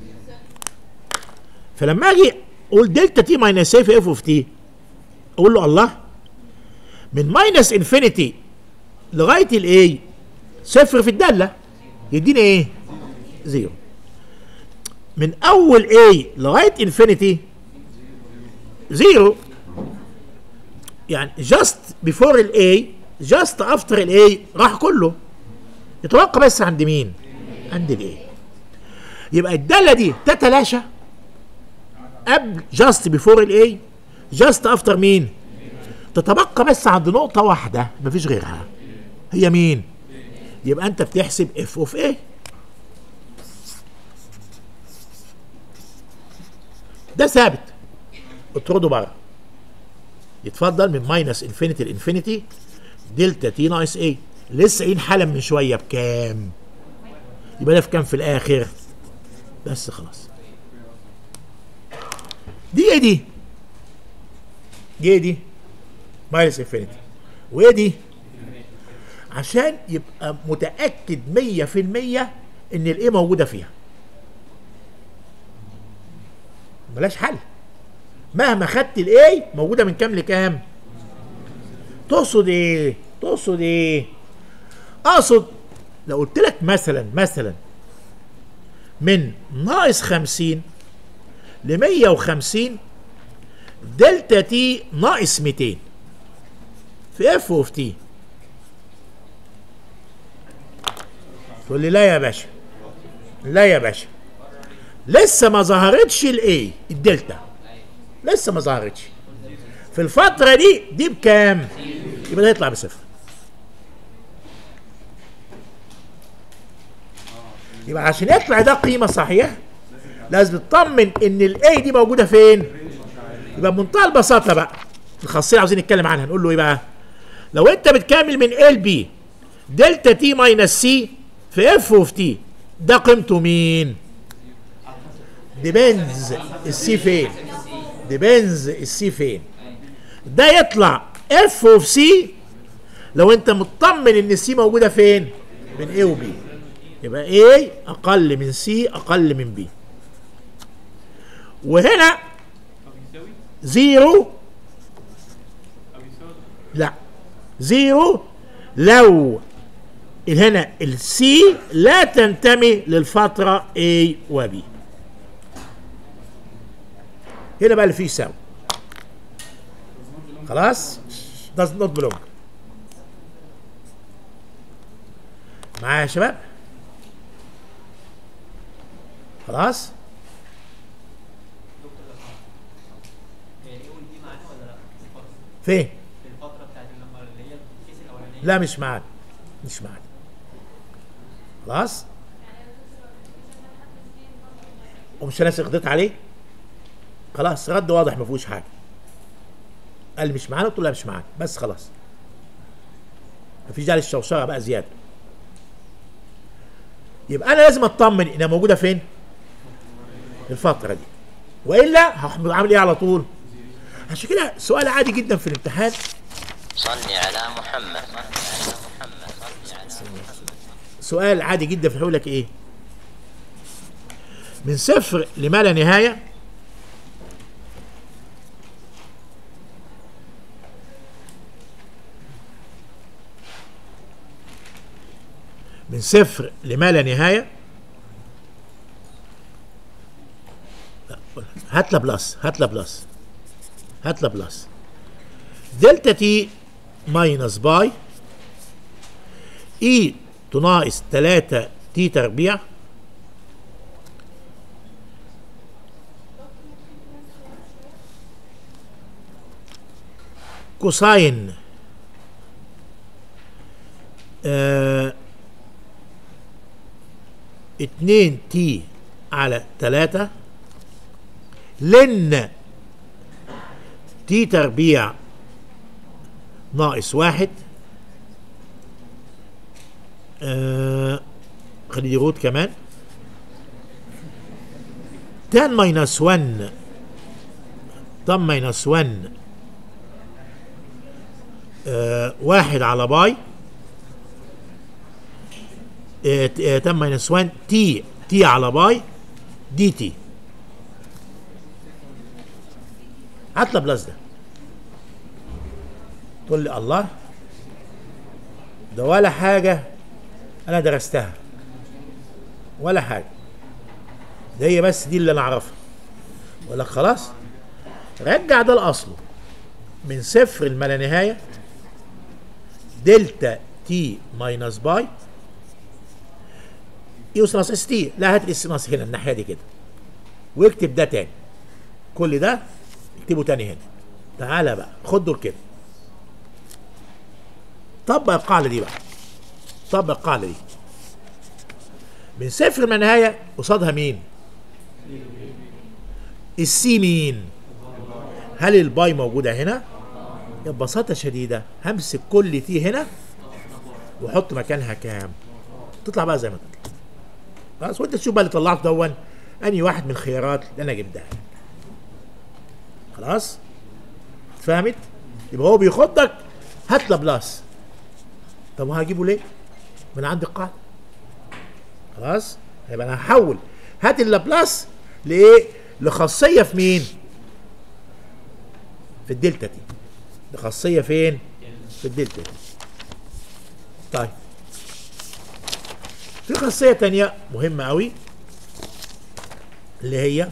A: فلما اجي اقول دلتا تي ماينس اي في اف اوف تي اقول له الله من ماينس انفينيتي لغايه الاي صفر في الداله يديني ايه زيرو من اول A لغايه انفينيتي زيرو يعني جاست بيفور الاي جاست افتر الاي راح كله يتوقع بس عند مين؟ عند الاي يبقى الداله دي تتلاشى قبل جاست بيفور الاي جاست افتر مين تتبقى بس عند نقطة واحدة مفيش غيرها هي مين يبقى انت بتحسب اف اوف ايه ده ثابت اطرده بره يتفضل من ماينس انفينيتي لانفينيتي دلتا تي ناقص ايه لسه قايلين حالا من شويه بكام يبقى ده في كام في الاخر بس خلاص دي ايه دي دي ايه دي ماينس انفينيتي وايه دي عشان يبقى متاكد 100% ان الايه موجوده فيها ملاش حل مهما خدت الاي موجوده من كام لكام تقصد ايه تقصد ايه اقصد لو قلت لك مثلا مثلا من ناقص 50 ل 150 دلتا تي ناقص 200 في اف اوف تي تقول لي لا يا باشا لا يا باشا لسه ما ظهرتش الاي الدلتا لسه ما ظهرتش في الفتره دي دي بكام يبقى ده يطلع بصفر يبقى عشان يطلع ده قيمه صحيحه لازم تطمن ان الاي دي موجوده فين يبقى بمنتهى البساطه بقى الخاصيه عاوزين نتكلم عنها نقول له ايه بقى لو انت بتكمل من ال بي دلتا تي ماينس سي في اف اوف تي ده قيمته مين ديبنز السي فين ديبنز السي فين ده يطلع اف اوف سي لو انت مطمن ان السي موجوده فين من اي وبي يبقى اي اقل من سي اقل من بي وهنا زيرو لا زيرو لو هنا السي لا تنتمي للفترة A و B هنا بقى اللي فيه يساوي خلاص does not belong معايا يا شباب خلاص فين
B: في الفترة بتاعت لما اللي هي الكيس الأولانية
A: لا مش معانا مش معانا خلاص ومش انا قضيت عليه خلاص رد واضح ما فيهوش حاجه قال مش معانا قلت له لا مش معانا بس خلاص مفيش داعي للشوشره بقى زياده يبقى انا لازم اطمن انها موجوده فين الفتره دي والا هحمل عامل ايه على طول عشان كده سؤال عادي جدا في الامتحان
C: صل على محمد صل على محمد صل على محمد
A: سؤال عادي جدا في يقول لك ايه من صفر لما لا نهايه من صفر لما لا نهايه لا، هات لا بلس هات لا بلس هات لا بلس دلتا تي ماينس باي اي تناقص 3 تي تربيع كوساين آه 2 تي على 3 لن تي تربيع ناقص واحد آه خلي دي روت كمان 10 ماينس 1 10 ماينس 1 آه واحد على باي آه 10 ماينس 1 تي تي على باي دي تي هات لي بلس ده تقول لي الله ده ولا حاجه انا درستها ولا حاجه ده هي بس دي اللي انا اعرفها ولا خلاص رجع ده لاصله من صفر لما لا نهايه دلتا تي ماينس باي يوصل ناقص اس تي لا هات الاس ناقص هنا الناحيه دي كده واكتب ده تاني كل ده اكتبه تاني هنا تعالى بقى خد دول كده طبق القاعده دي بقى طبق القاعده دي من صفر ما نهايه قصادها مين السي مين هل الباي موجوده هنا ببساطه شديده همسك كل تي هنا واحط مكانها كام تطلع بقى زي ما تطلع خلاص وانت تشوف بقى اللي طلعته دون انهي واحد من الخيارات اللي انا جبتها لك. خلاص فهمت يبقى هو بيخضك هات لابلاس طب وهجيبه ليه من عند القاعده خلاص يبقى انا هحول هات اللابلاس لايه لخاصيه في مين في الدلتا تي لخاصيه فين في الدلتا تي طيب في خاصيه تانية مهمه قوي اللي هي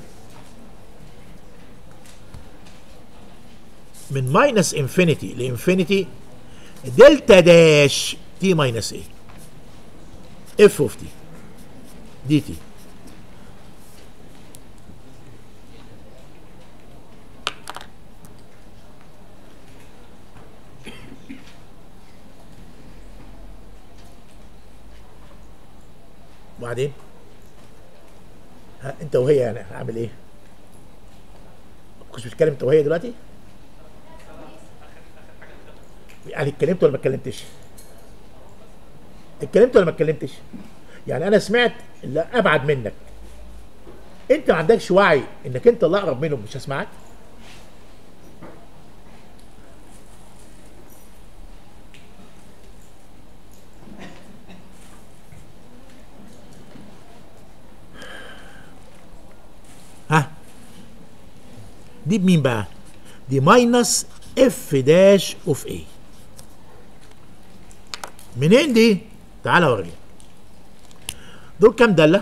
A: من ماينس انفينيتي لانفينيتي دلتا داش تي ماينس ايه اف اوف تي دي تي وبعدين ها انت وهي يعني هعمل ايه؟ كنت بتتكلم انت وهي دلوقتي؟ يعني اتكلمت ولا ما اتكلمتش؟ اتكلمت ولا ما اتكلمتش؟ يعني انا سمعت اللي ابعد منك انت ما عندكش وعي انك انت اللي اقرب منهم مش هسمعك؟ ها دي بمين بقى دي ماينس اف داش اوف اي منين دي تعال اوريك دول كام داله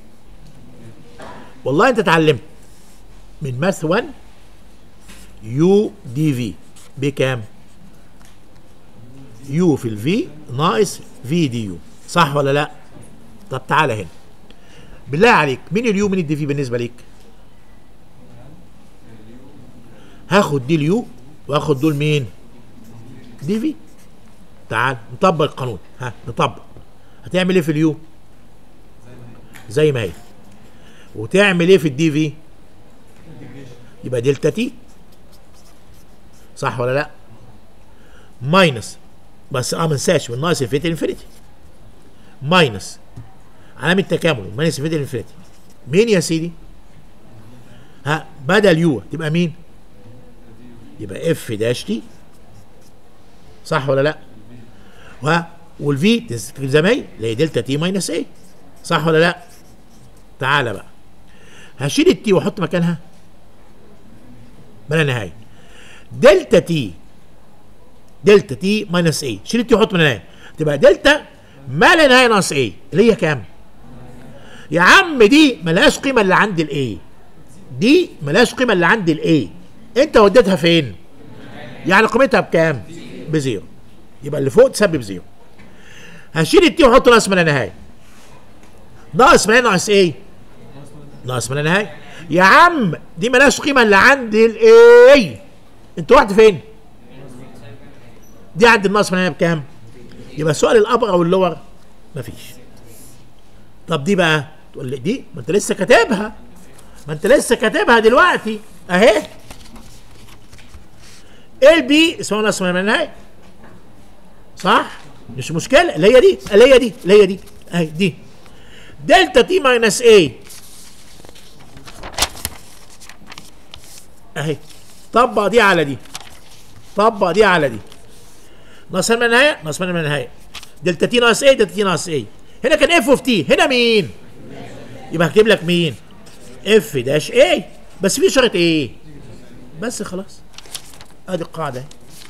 A: والله انت اتعلمت من ماث 1 يو دي في بكام يو في الفي ناقص في دي يو صح ولا لا طب تعالى هنا بالله عليك مين اليو مين الدي في بالنسبه ليك هاخد دي اليو واخد دول مين دي في تعال نطبق القانون ها نطبق هتعمل ايه في اليو زي ما هي وتعمل ايه في الدي في يبقى دلتا تي صح ولا لا ماينس بس اه ما انساش من ناقص انفينيتي انفينيتي ماينس علامه تكامل ماينس انفينيتي انفينيتي مين يا سيدي ها بدل يو تبقى مين يبقى اف داش تي صح ولا لا و والفي تكتب زي ما هي اللي هي دلتا تي ماينس ايه صح ولا لا تعالى بقى هشيل التي واحط مكانها بلا نهايه دلتا تي دلتا تي ماينس ايه شيل التي وحط من نهايه تبقى دلتا ما لا نهايه ناقص ايه اللي هي كام يا عم دي ملهاش قيمه اللي عند الايه دي ملهاش قيمه اللي عند الايه انت وديتها فين يعني قيمتها بكام بزيرو يبقى اللي فوق تسبب زيرو هشيل التي واحط ناقص من النهايه ناقص من ناقص ايه ناقص من النهايه يا عم دي ملهاش قيمه اللي عند الايه انت رحت فين دي عند الناقص من النهايه بكام يبقى السؤال الابر او اللور مفيش طب دي بقى تقول لي دي ما انت لسه كاتبها ما انت لسه كاتبها دلوقتي اهي البي اسمها ناقص من النهايه صح مش مشكله اللي هي دي اللي هي دي اللي هي دي اهي دي دلتا تي ماينس ايه اهي طبق دي على دي طبق دي على دي ناقص من النهايه ناقص من النهايه دلتا تي ناقص ايه دلتا تي ناقص ايه هنا كان اف اوف تي هنا مين يبقى هكتب لك مين اف داش ايه بس في شرط ايه بس خلاص ادي القاعده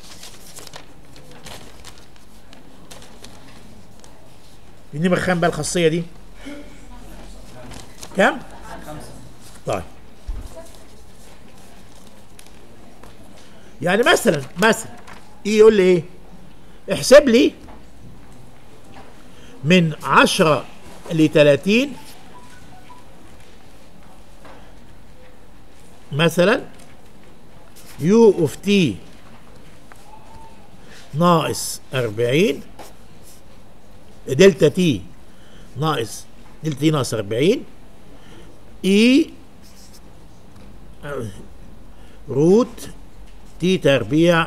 A: النمرة كام بقى الخاصية دي؟ كام؟ طيب يعني مثلا مثلا ايه يقول لي ايه؟ احسب لي من 10 ل 30 مثلا يو اوف تي ناقص 40 دلتا تي ناقص دلتا تي ناقص 40 اي روت تي تربيع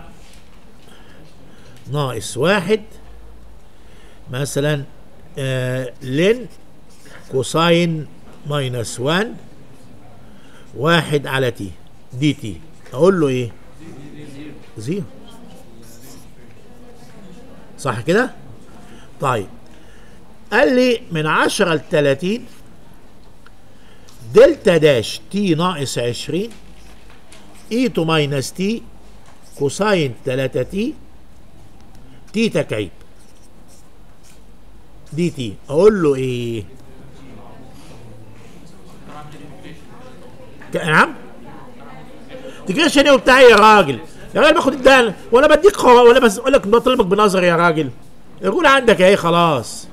A: ناقص واحد مثلا آه لن كوساين ماينس 1 واحد على تي دي تي اقول له ايه زيرو صح كده طيب قال لي من 10 ل 30 دلتا داش تي ناقص 20 اي تو ماينس تي كوساين 3 تي تي تكعيب دي تي اقول له ايه ك- نعم تجيش ايه وبتاع يا راجل يا راجل باخد الدهن ولا بديك خو... ولا بس اقول لك بطلبك بنظر يا راجل يقول عندك ايه خلاص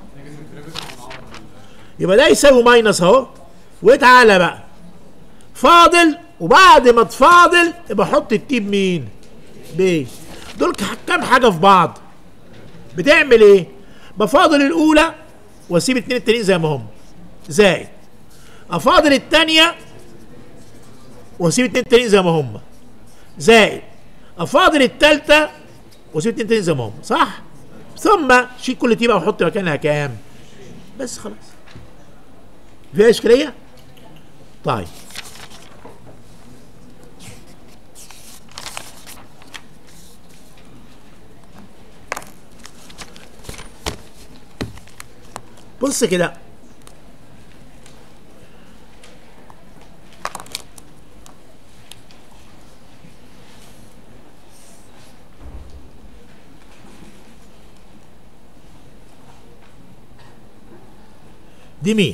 A: يبقى ده يساوي ماينس اهو وتعالى بقى فاضل وبعد ما تفاضل يبقى حط التي بمين؟ ب دول ك- كام حاجه في بعض بتعمل ايه؟ بفاضل الاولى واسيب اتنين التانيين زي ما هم زائد افاضل الثانيه واسيب اتنين التانيين زي ما هم زائد افاضل الثالثه واسيب اتنين التانيين زي ما هم صح؟ ثم شيل كل تي بقى واحط مكانها كام؟ بس خلاص فيها اشكاليه؟ طيب بص كده دي مين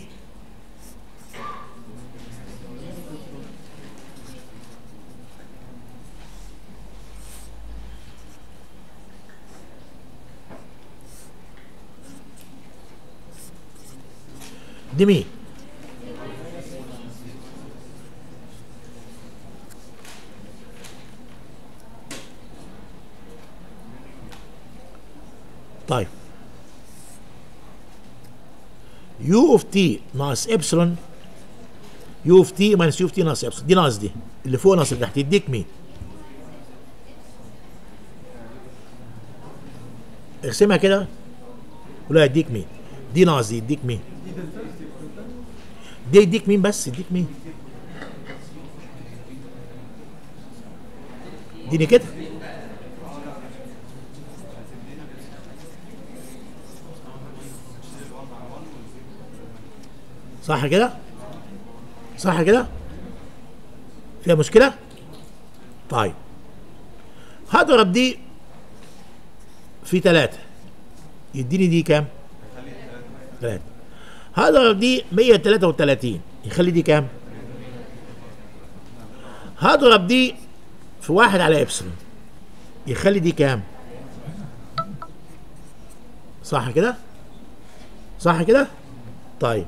A: دي مين طيب يو اوف تي ناقص ابسلون يو اوف تي ماينس يو اوف تي ناقص ابسلون دي ناقص دي اللي فوق ناقص اللي تحت يديك مين ارسمها كده ولا يديك مين دي ناقص دي يديك مين دي يديك مين بس يديك مين اديني كده صح كده صح كده فيها مشكلة طيب هضرب دي في ثلاثة يديني دي كام ثلاثة هضرب دي 133 يخلي دي كام هضرب دي في واحد على ابسلون يخلي دي كام صح كده صح كده طيب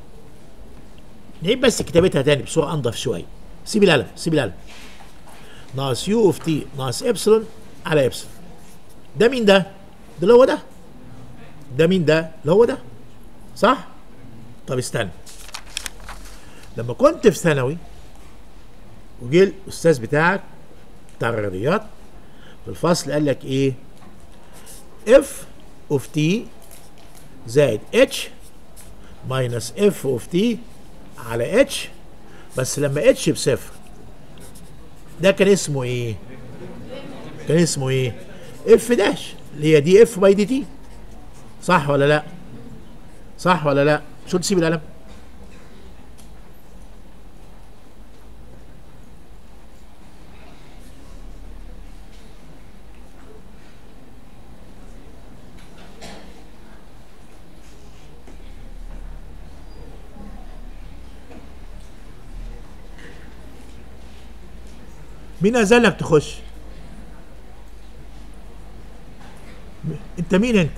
A: نعيد بس كتابتها تاني بصوره انضف شويه سيب القلم سيب القلم ناقص يو اوف تي ناقص ابسلون على ابسلون ده مين ده؟ ده اللي هو ده ده مين ده؟ اللي هو ده صح؟ طب استنى لما كنت في ثانوي وجه الاستاذ بتاعك بتاع الرياضيات في الفصل قال لك ايه؟ اف اوف تي زائد اتش ماينس اف اوف تي على اتش بس لما اتش بصفر ده كان اسمه ايه؟ كان اسمه ايه؟ اف داش اللي هي دي اف باي دي تي صح ولا لا؟ صح ولا لا؟ شو تسيب القلم؟ مين أذلك تخش؟ م- انت مين انت؟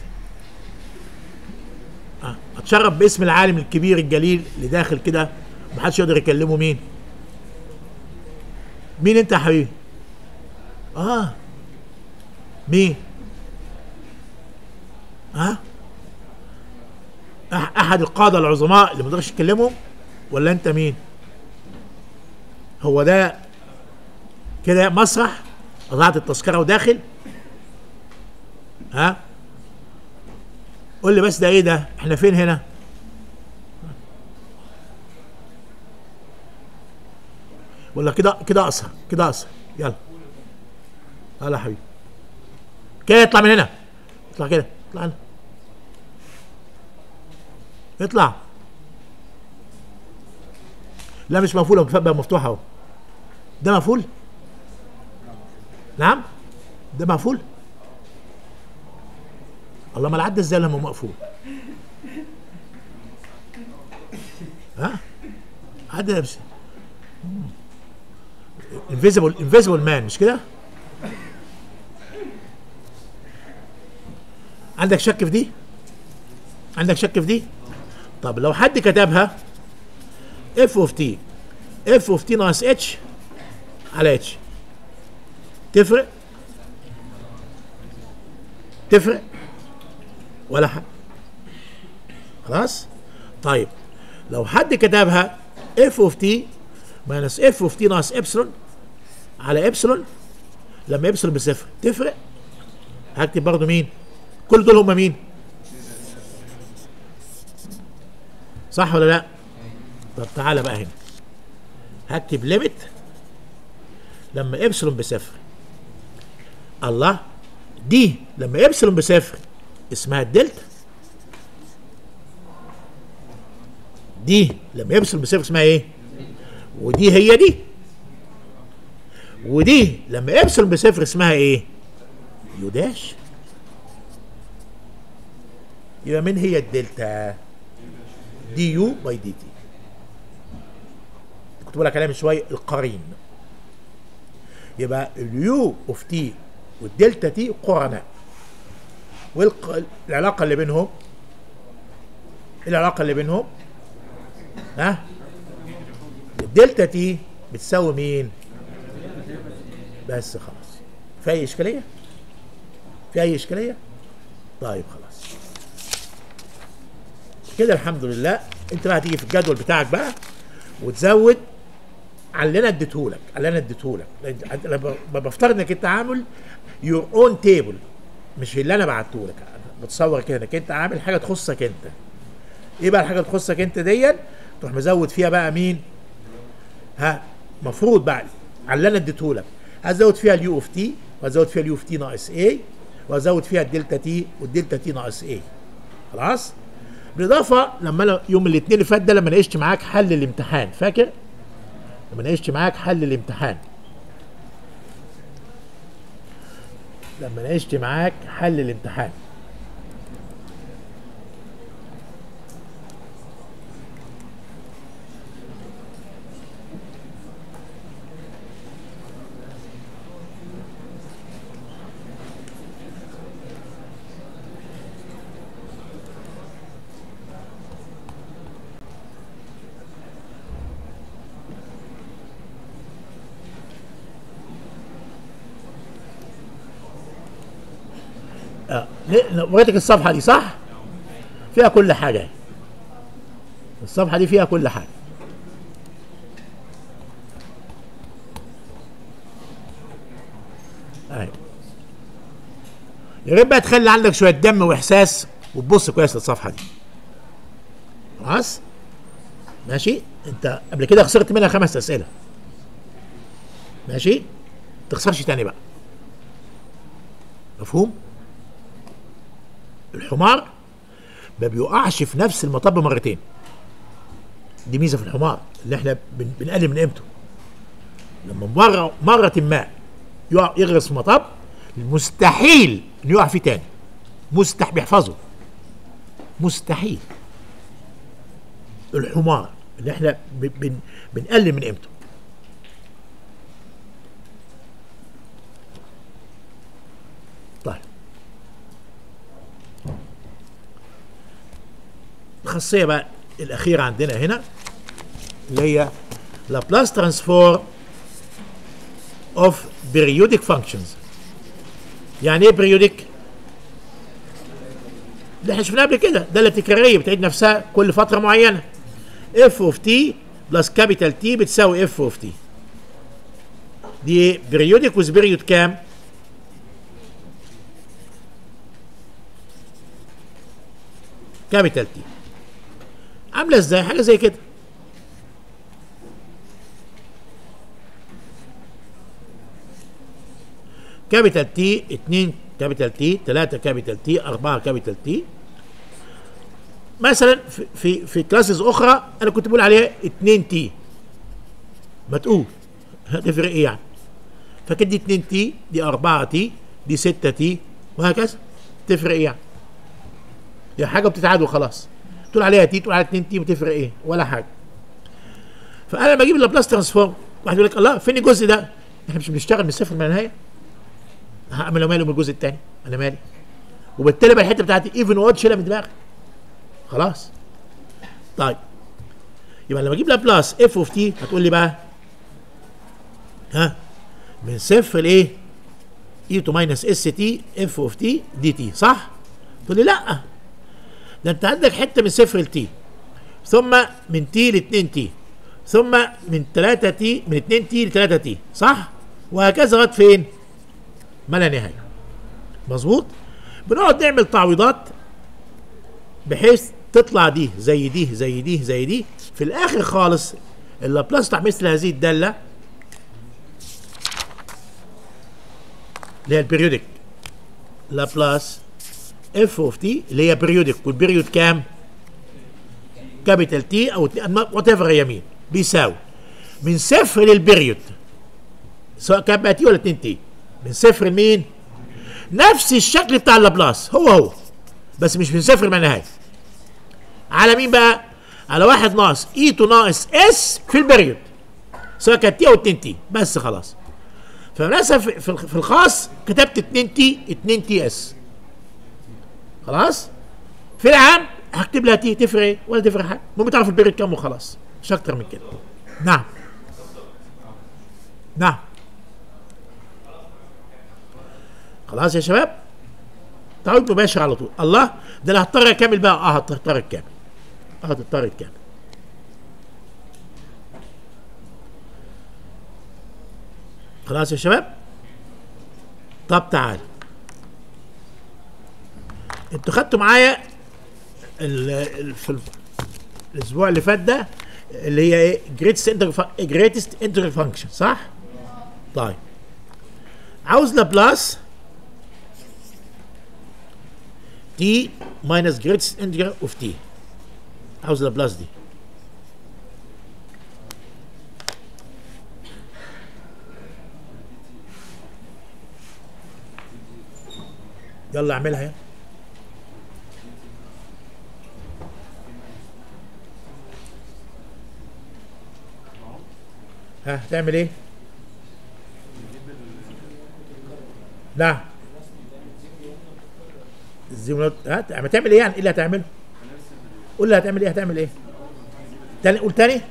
A: اه اتشرف باسم العالم الكبير الجليل اللي داخل كده محدش يقدر يكلمه مين؟ مين انت يا حبيبي اه مين ها أح احد القاده العظماء اللي ما تقدرش تكلمهم ولا انت مين هو ده كده مسرح قطعت التذكره وداخل ها قول لي بس ده ايه ده احنا فين هنا ولا كده كده اقصر كده اقصر يلا يلا يا حبيبي كده اطلع من هنا اطلع كده اطلع هنا اطلع لا مش مقفولة بقى مفتوحة اهو ده مقفول نعم ده مقفول الله ما العدى ازاي لما مقفول ها عدى نفسي انفيزبل انفيزبل مان مش كده عندك شك في دي عندك شك في دي طب لو حد كتبها اف اوف تي اف اوف تي ناقص اتش على اتش تفرق تفرق ولا حاجه خلاص طيب لو حد كتبها اف اوف تي ماينس اف اوف تي ناقص ابسلون على ابسلون لما ابسلون بصفر تفرق هكتب برضه مين كل دول هم مين صح ولا لا طب تعالى بقى هنا هكتب ليميت لما ابسلون بصفر الله دي لما ابسلون بصفر اسمها الدلتا دي لما ابسلون بصفر اسمها ايه ودي هي دي ودي لما ابسلون بصفر اسمها ايه يو داش يبقى مين هي الدلتا دي يو باي دي تي كنت بقول لك عليها من شويه القرين يبقى اليو اوف تي والدلتا تي قرناء والعلاقه اللي بينهم إيه العلاقه اللي بينهم ها الدلتا تي بتساوي مين بس خلاص في اي اشكاليه في اي اشكاليه طيب خلاص كده الحمد لله انت بقى هتيجي في الجدول بتاعك بقى وتزود على اللي انا اديتهولك على اللي انا اديتهولك لأن انا ب- بفترض انك انت عامل يور اون تيبل مش اللي انا بعتهولك أنا بتصور كده انك انت عامل حاجه تخصك انت ايه بقى الحاجه اللي تخصك انت ديت تروح مزود فيها بقى مين ها مفروض بقى على اللي انا اديتهولك هزود فيها اليو اوف تي وهزود فيها اليو اوف تي ناقص اي وهزود فيها الدلتا تي والدلتا تي ناقص اي خلاص بالاضافه لما انا يوم الاثنين اللي فات ده لما ناقشت معاك حل الامتحان فاكر لما ناقشت معاك حل الامتحان لما ناقشت معاك حل الامتحان اه ليه- وريتك الصفحه دي صح فيها كل حاجه الصفحه دي فيها كل حاجه اهي يا ريت بقى تخلي عندك شويه دم واحساس وتبص كويس للصفحه دي خلاص ماشي انت قبل كده خسرت منها خمس اسئله ماشي تخسرش تاني بقى مفهوم الحمار ما بيقعش في نفس المطب مرتين دي ميزه في الحمار اللي احنا بن- بنقلل من قيمته لما مره مره ما يقع يغرس في مطب مستحيل انه يقع فيه تاني مستحيل بيحفظه مستحيل الحمار اللي احنا ب- بن بنقلل من قيمته طيب الخاصيه بقى الاخيره عندنا هنا اللي هي لابلاس ترانسفور of periodic functions يعني ايه periodic ده احنا شفناه قبل كده داله تكراريه بتعيد نفسها كل فتره معينه اف اوف تي بلس كابيتال تي بتساوي اف اوف تي دي periodic with period كام كابيتال تي عامله ازاي حاجه زي كده كابيتال تي 2 كابيتال تي 3 كابيتال تي 4 كابيتال تي مثلا في في, في كلاسز اخرى انا كنت بقول عليها 2 تي ما تقول هتفرق ايه يعني فكده دي 2 تي دي 4 تي دي 6 تي وهكذا تفرق ايه يعني هي حاجه بتتعاد وخلاص تقول عليها تي تقول عليها 2 تي بتفرق ايه ولا حاجه فانا لما اجيب اللابلاس ترانسفورم واحد يقول لك الله فين الجزء ده احنا مش بنشتغل من الصفر من النهايه هعمل ماله من الجزء الثاني انا مالي وبالتالي بقى الحته بتاعتي ايفن وود شيلها من دماغي خلاص طيب يبقى لما اجيب لابلاس اف اوف تي هتقول لي بقى ها من صفر لايه اي تو ماينس اس تي اف اوف تي دي تي صح تقول لي لا ده انت عندك حته من صفر لتي ثم من تي ل 2 تي ثم من 3 تي من 2 تي ل 3 تي صح وهكذا لغايه فين ما لا نهايه مظبوط بنقعد نعمل تعويضات بحيث تطلع دي زي دي زي دي زي دي في الاخر خالص اللابلاس بتاع مثل هذه الداله اللي هي البريودك لابلاس اف اوف تي اللي هي بريودك والبريود كام؟ كابيتال تي او وات ايفر يمين بيساوي من صفر للبريود سواء كان بقى تي ولا 2 تي من صفر لمين؟ نفس الشكل بتاع اللابلاس هو هو بس مش من صفر ما نهايه على مين بقى؟ على واحد ناقص اي تو ناقص اس في البريود سواء كانت تي او 2 تي بس خلاص فللاسف في في الخاص كتبت 2 تي 2 تي اس خلاص في العام هكتب لها تي تفرق ايه ولا تفرق حاجه المهم تعرف البريود كام وخلاص مش اكتر من كده نعم نعم خلاص يا شباب تعود مباشر على طول الله ده انا هضطر اكمل بقى اه هضطر اكمل اه هتضطر تكمل خلاص يا شباب طب تعال انتوا خدتوا معايا ال- ال- في ال- الاسبوع اللي فات ده اللي هي ايه جريتست انتر جريتست انتر فانكشن صح طيب عاوز لابلاس تي ماينس جريتست انتجر اوف تي عاوز لابلاس دي يلا اعملها يا ها هتعمل ايه؟ نعم الزيمونات هات ما تعمل ايه يعني ايه اللي هتعمله؟ قول لي هتعمل ايه هتعمل ايه؟ تاني قول تاني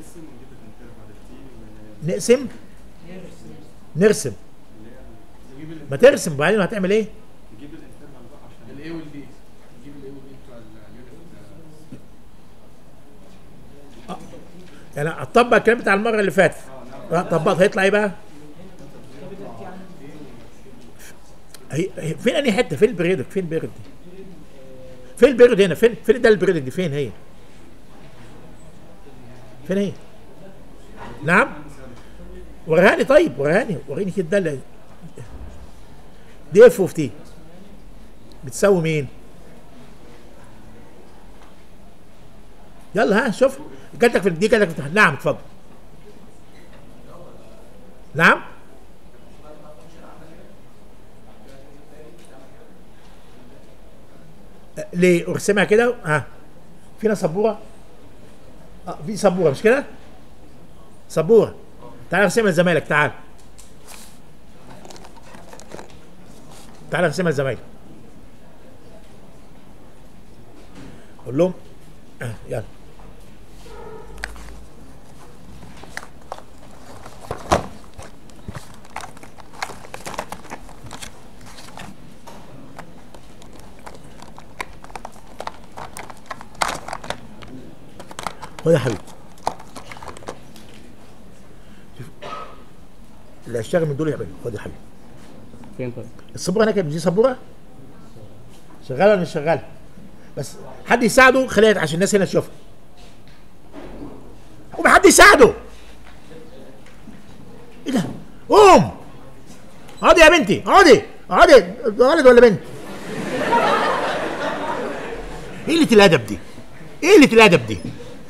A: نقسم نرسم ما ترسم وبعدين هتعمل ايه؟
D: الاي والبي نجيب الاي والبي بتوع اليونت
A: يعني اطبق الكلام بتاع المره اللي فاتت آه، طبقت هيطلع ايه بقى؟ هي هي- فين انهي حته؟ فين البريدك؟ فين البريد دي؟ فين البريد هنا؟ فين فين ده البريدك دي؟ فين هي؟ فين هي؟ نعم؟ وريهاني طيب وريهاني وريني كده ده اللي- دي اف اوف تي بتساوي مين؟ يلا ها شوف جاتك في دي جاتك في الامتحان. نعم اتفضل نعم أه، ليه ارسمها كده ها فينا سبوره اه في سبوره مش كده سبوره تعال ارسمها لزمايلك تعال تعال ارسمها لزمايلك قول لهم آه يلا خد يا حبيبي شوف اللي هيشتغل من دول يعمل خد يا حبيبي
E: فين طيب؟
A: السبوره هناك دي سبوره شغاله ولا مش شغاله بس حد يساعده خليها عشان الناس هنا تشوفها قوم حد يساعده ايه ده قوم اقعدي يا بنتي اقعدي اقعدي ولد ولا بنت ايه قله الادب دي ايه قله الادب دي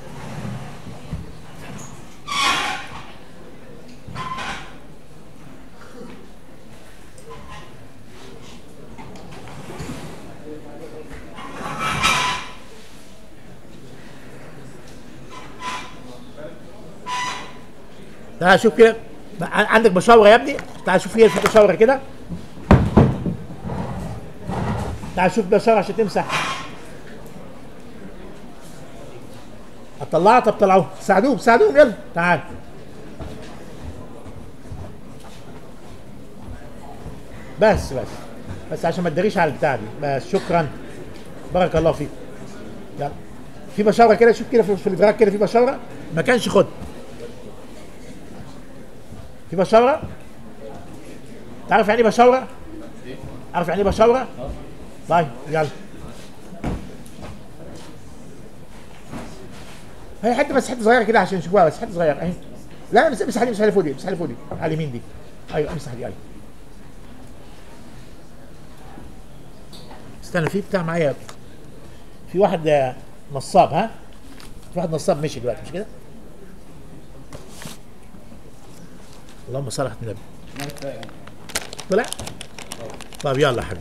A: تعال شوف كده ع- عندك بشاوره يا ابني تعال شوف فيها في بشاوره كده تعال شوف بشاوره عشان تمسح هتطلعها طب طلعوه ساعدوهم ساعدوهم يلا تعال بس بس بس عشان ما تداريش على البتاع دي بس شكرا بارك الله فيك يلا في بشاوره كده شوف كده في في الادراك كده في بشاوره ما كانش خد في بشاوره تعرف يعني ايه بشاوره عارف يعني ايه بشاوره طيب يلا هي حته بس حته صغيره كده عشان نشوفوها بس حته صغيره اهي لا امسح امسح دي امسح اللي فوق دي امسح اللي فوق دي على اليمين دي ايوه امسح دي ايوه استنى في بتاع معايا في واحد آه، نصاب ها في واحد نصاب مشي دلوقتي مش كده اللهم صل على النبي طلع طب يلا يا حبيبي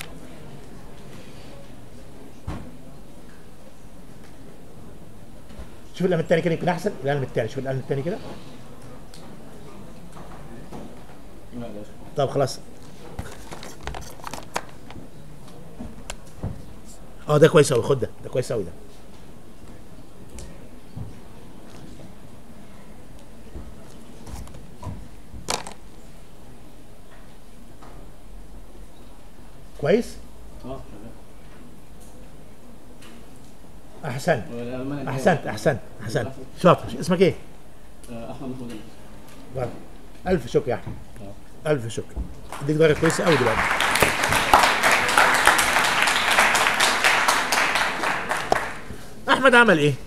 A: شوف القلم التاني كده يمكن احسن القلم التاني شوف القلم التاني كده طب خلاص اه ده كويس قوي خد ده ده كويس قوي ده كويس
E: اه
A: احسنت
E: شغال
A: احسنت احسنت احسنت شاطر اسمك ايه؟
E: احمد محمود
A: برافو. الف شكر يا احمد الف شكر اديك درجه كويسه قوي دلوقتي احمد عمل ايه؟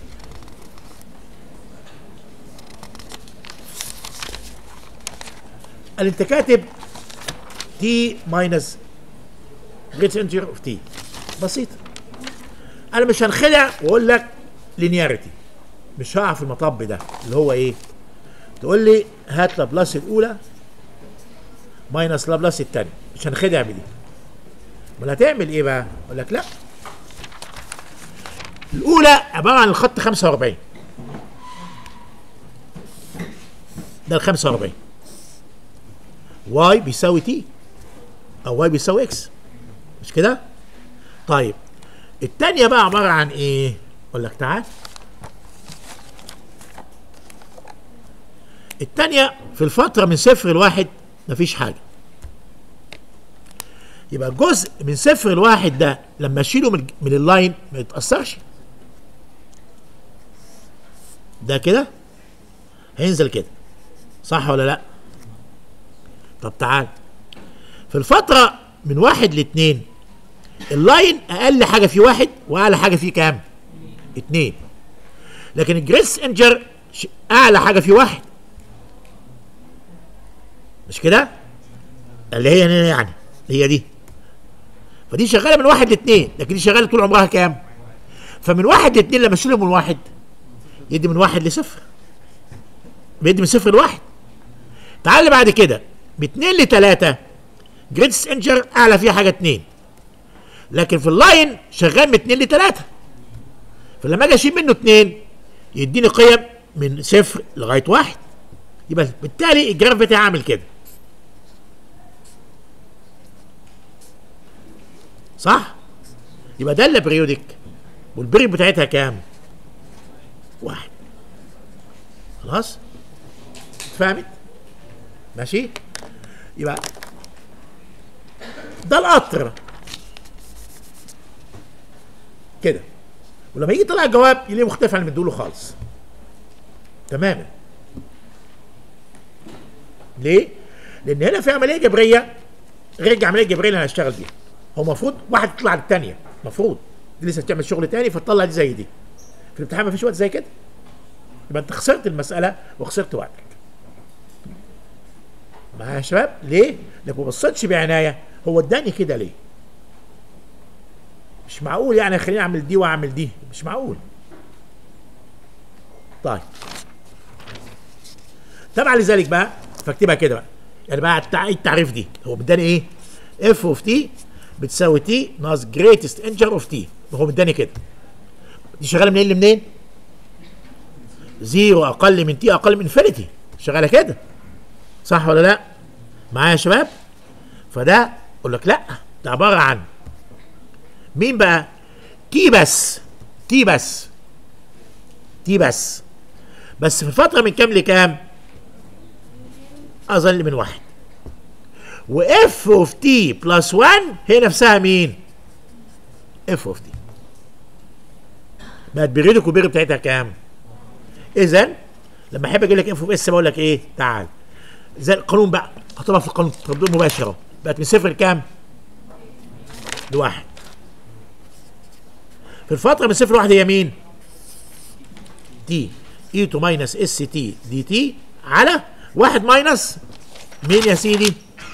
A: قال انت كاتب تي ماينس جريت انتجر اوف تي بسيط انا مش هنخدع واقول لك لينياريتي مش هقع في المطب ده اللي هو ايه؟ تقول لي هات لابلاس الاولى ماينس لابلاس الثانيه مش هنخدع بدي امال هتعمل ايه بقى؟ اقول لك لا الاولى عباره عن الخط 45 ده ال 45 واي بيساوي تي او واي بيساوي اكس مش كده؟ طيب الثانيه بقى عباره عن ايه؟ اقول لك تعال الثانيه في الفتره من صفر لواحد مفيش حاجه يبقى جزء من صفر لواحد ده لما اشيله من, من اللاين ما يتاثرش ده كده هينزل كده صح ولا لا طب تعال في الفترة من واحد لاتنين اللاين أقل حاجة فيه واحد وأعلى حاجة فيه كام؟ اتنين لكن الجريس انجر ش- أعلى حاجة فيه واحد مش كده؟ اللي هي هنا يعني هي دي فدي شغالة من واحد لاتنين لكن دي شغالة طول عمرها كام؟ فمن واحد لاتنين لما اشيله من واحد يدي من واحد لصفر بيدي من صفر لواحد تعال بعد كده باتنين لتلاتة جريدس انجر اعلى فيها حاجة اتنين لكن في اللاين شغال من اتنين لتلاتة فلما اجي اشيل منه اتنين يديني قيم من صفر لغاية واحد يبقى بالتالي الجراف بتاعي عامل كده صح؟ يبقى ده اللي بريودك والبريود بتاعتها كام؟ واحد خلاص؟ فهمت؟ ماشي؟ يبقى ده القطر كده ولما يجي يطلع الجواب يلاقيه مختلف عن اللي مديله خالص تماما ليه؟ لان هنا في عمليه جبريه غير العمليه الجبريه اللي انا هشتغل بيها هو المفروض واحد تطلع على الثانيه المفروض دي لسه بتعمل شغل تاني فتطلع دي زي دي في الامتحان مفيش وقت زي كده يبقى انت خسرت المساله وخسرت وقتك معايا يا شباب ليه؟ لانك ما بصيتش بعنايه هو اداني كده ليه؟ مش معقول يعني خليني اعمل دي واعمل دي مش معقول طيب تبع لذلك بقى فاكتبها كده بقى يعني بقى التع- التعريف دي هو مداني ايه؟ اف اوف تي بتساوي تي ناقص جريتست انجر اوف تي هو مداني كده دي شغاله منين لمنين؟ زيرو اقل من تي اقل من انفينيتي شغاله كده صح ولا لا؟ معايا يا شباب؟ فده اقول لك لا ده عباره عن مين بقى؟ تي بس تي بس تي بس بس في الفترة من كام لكام؟ أظل من واحد واف اوف تي بلس 1 هي نفسها مين؟ اف اوف تي بقت بيريدك وبيري بتاعتها كام؟ إذا لما أحب أجيب لك اف اوف اس بقول لك إيه؟ تعال زي القانون بقى هطلبها في القانون تطبيق مباشر اهو بقت من صفر لكام؟ لواحد في الفترة من صفر لواحد هي مين؟ تي اي تو ماينس اس تي دي تي على واحد ماينس مين يا سيدي؟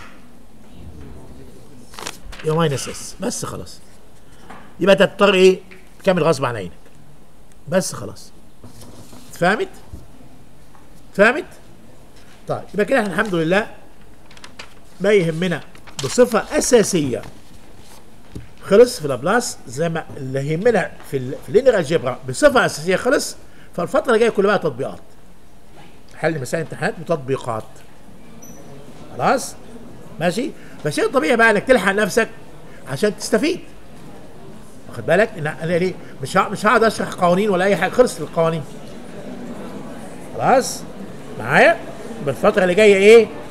A: يا ماينس اس بس خلاص يبقى انت تضطر ايه؟ تكمل غصب عن عينك بس خلاص اتفهمت؟ اتفهمت؟ طيب يبقى كده احنا الحمد لله ما يهمنا بصفة أساسية خلص في لابلاس زي ما اللي يهمنا في ال في اللينير الجبرا بصفه اساسيه خلص فالفتره اللي جايه كلها بقى تطبيقات حل مسائل امتحانات وتطبيقات خلاص ماشي فشيء طبيعي بقى انك تلحق نفسك عشان تستفيد واخد بالك ان انا ليه مش ه- مش هقعد اشرح قوانين ولا اي حاجه خلصت القوانين خلاص معايا يبقى الفتره اللي جايه ايه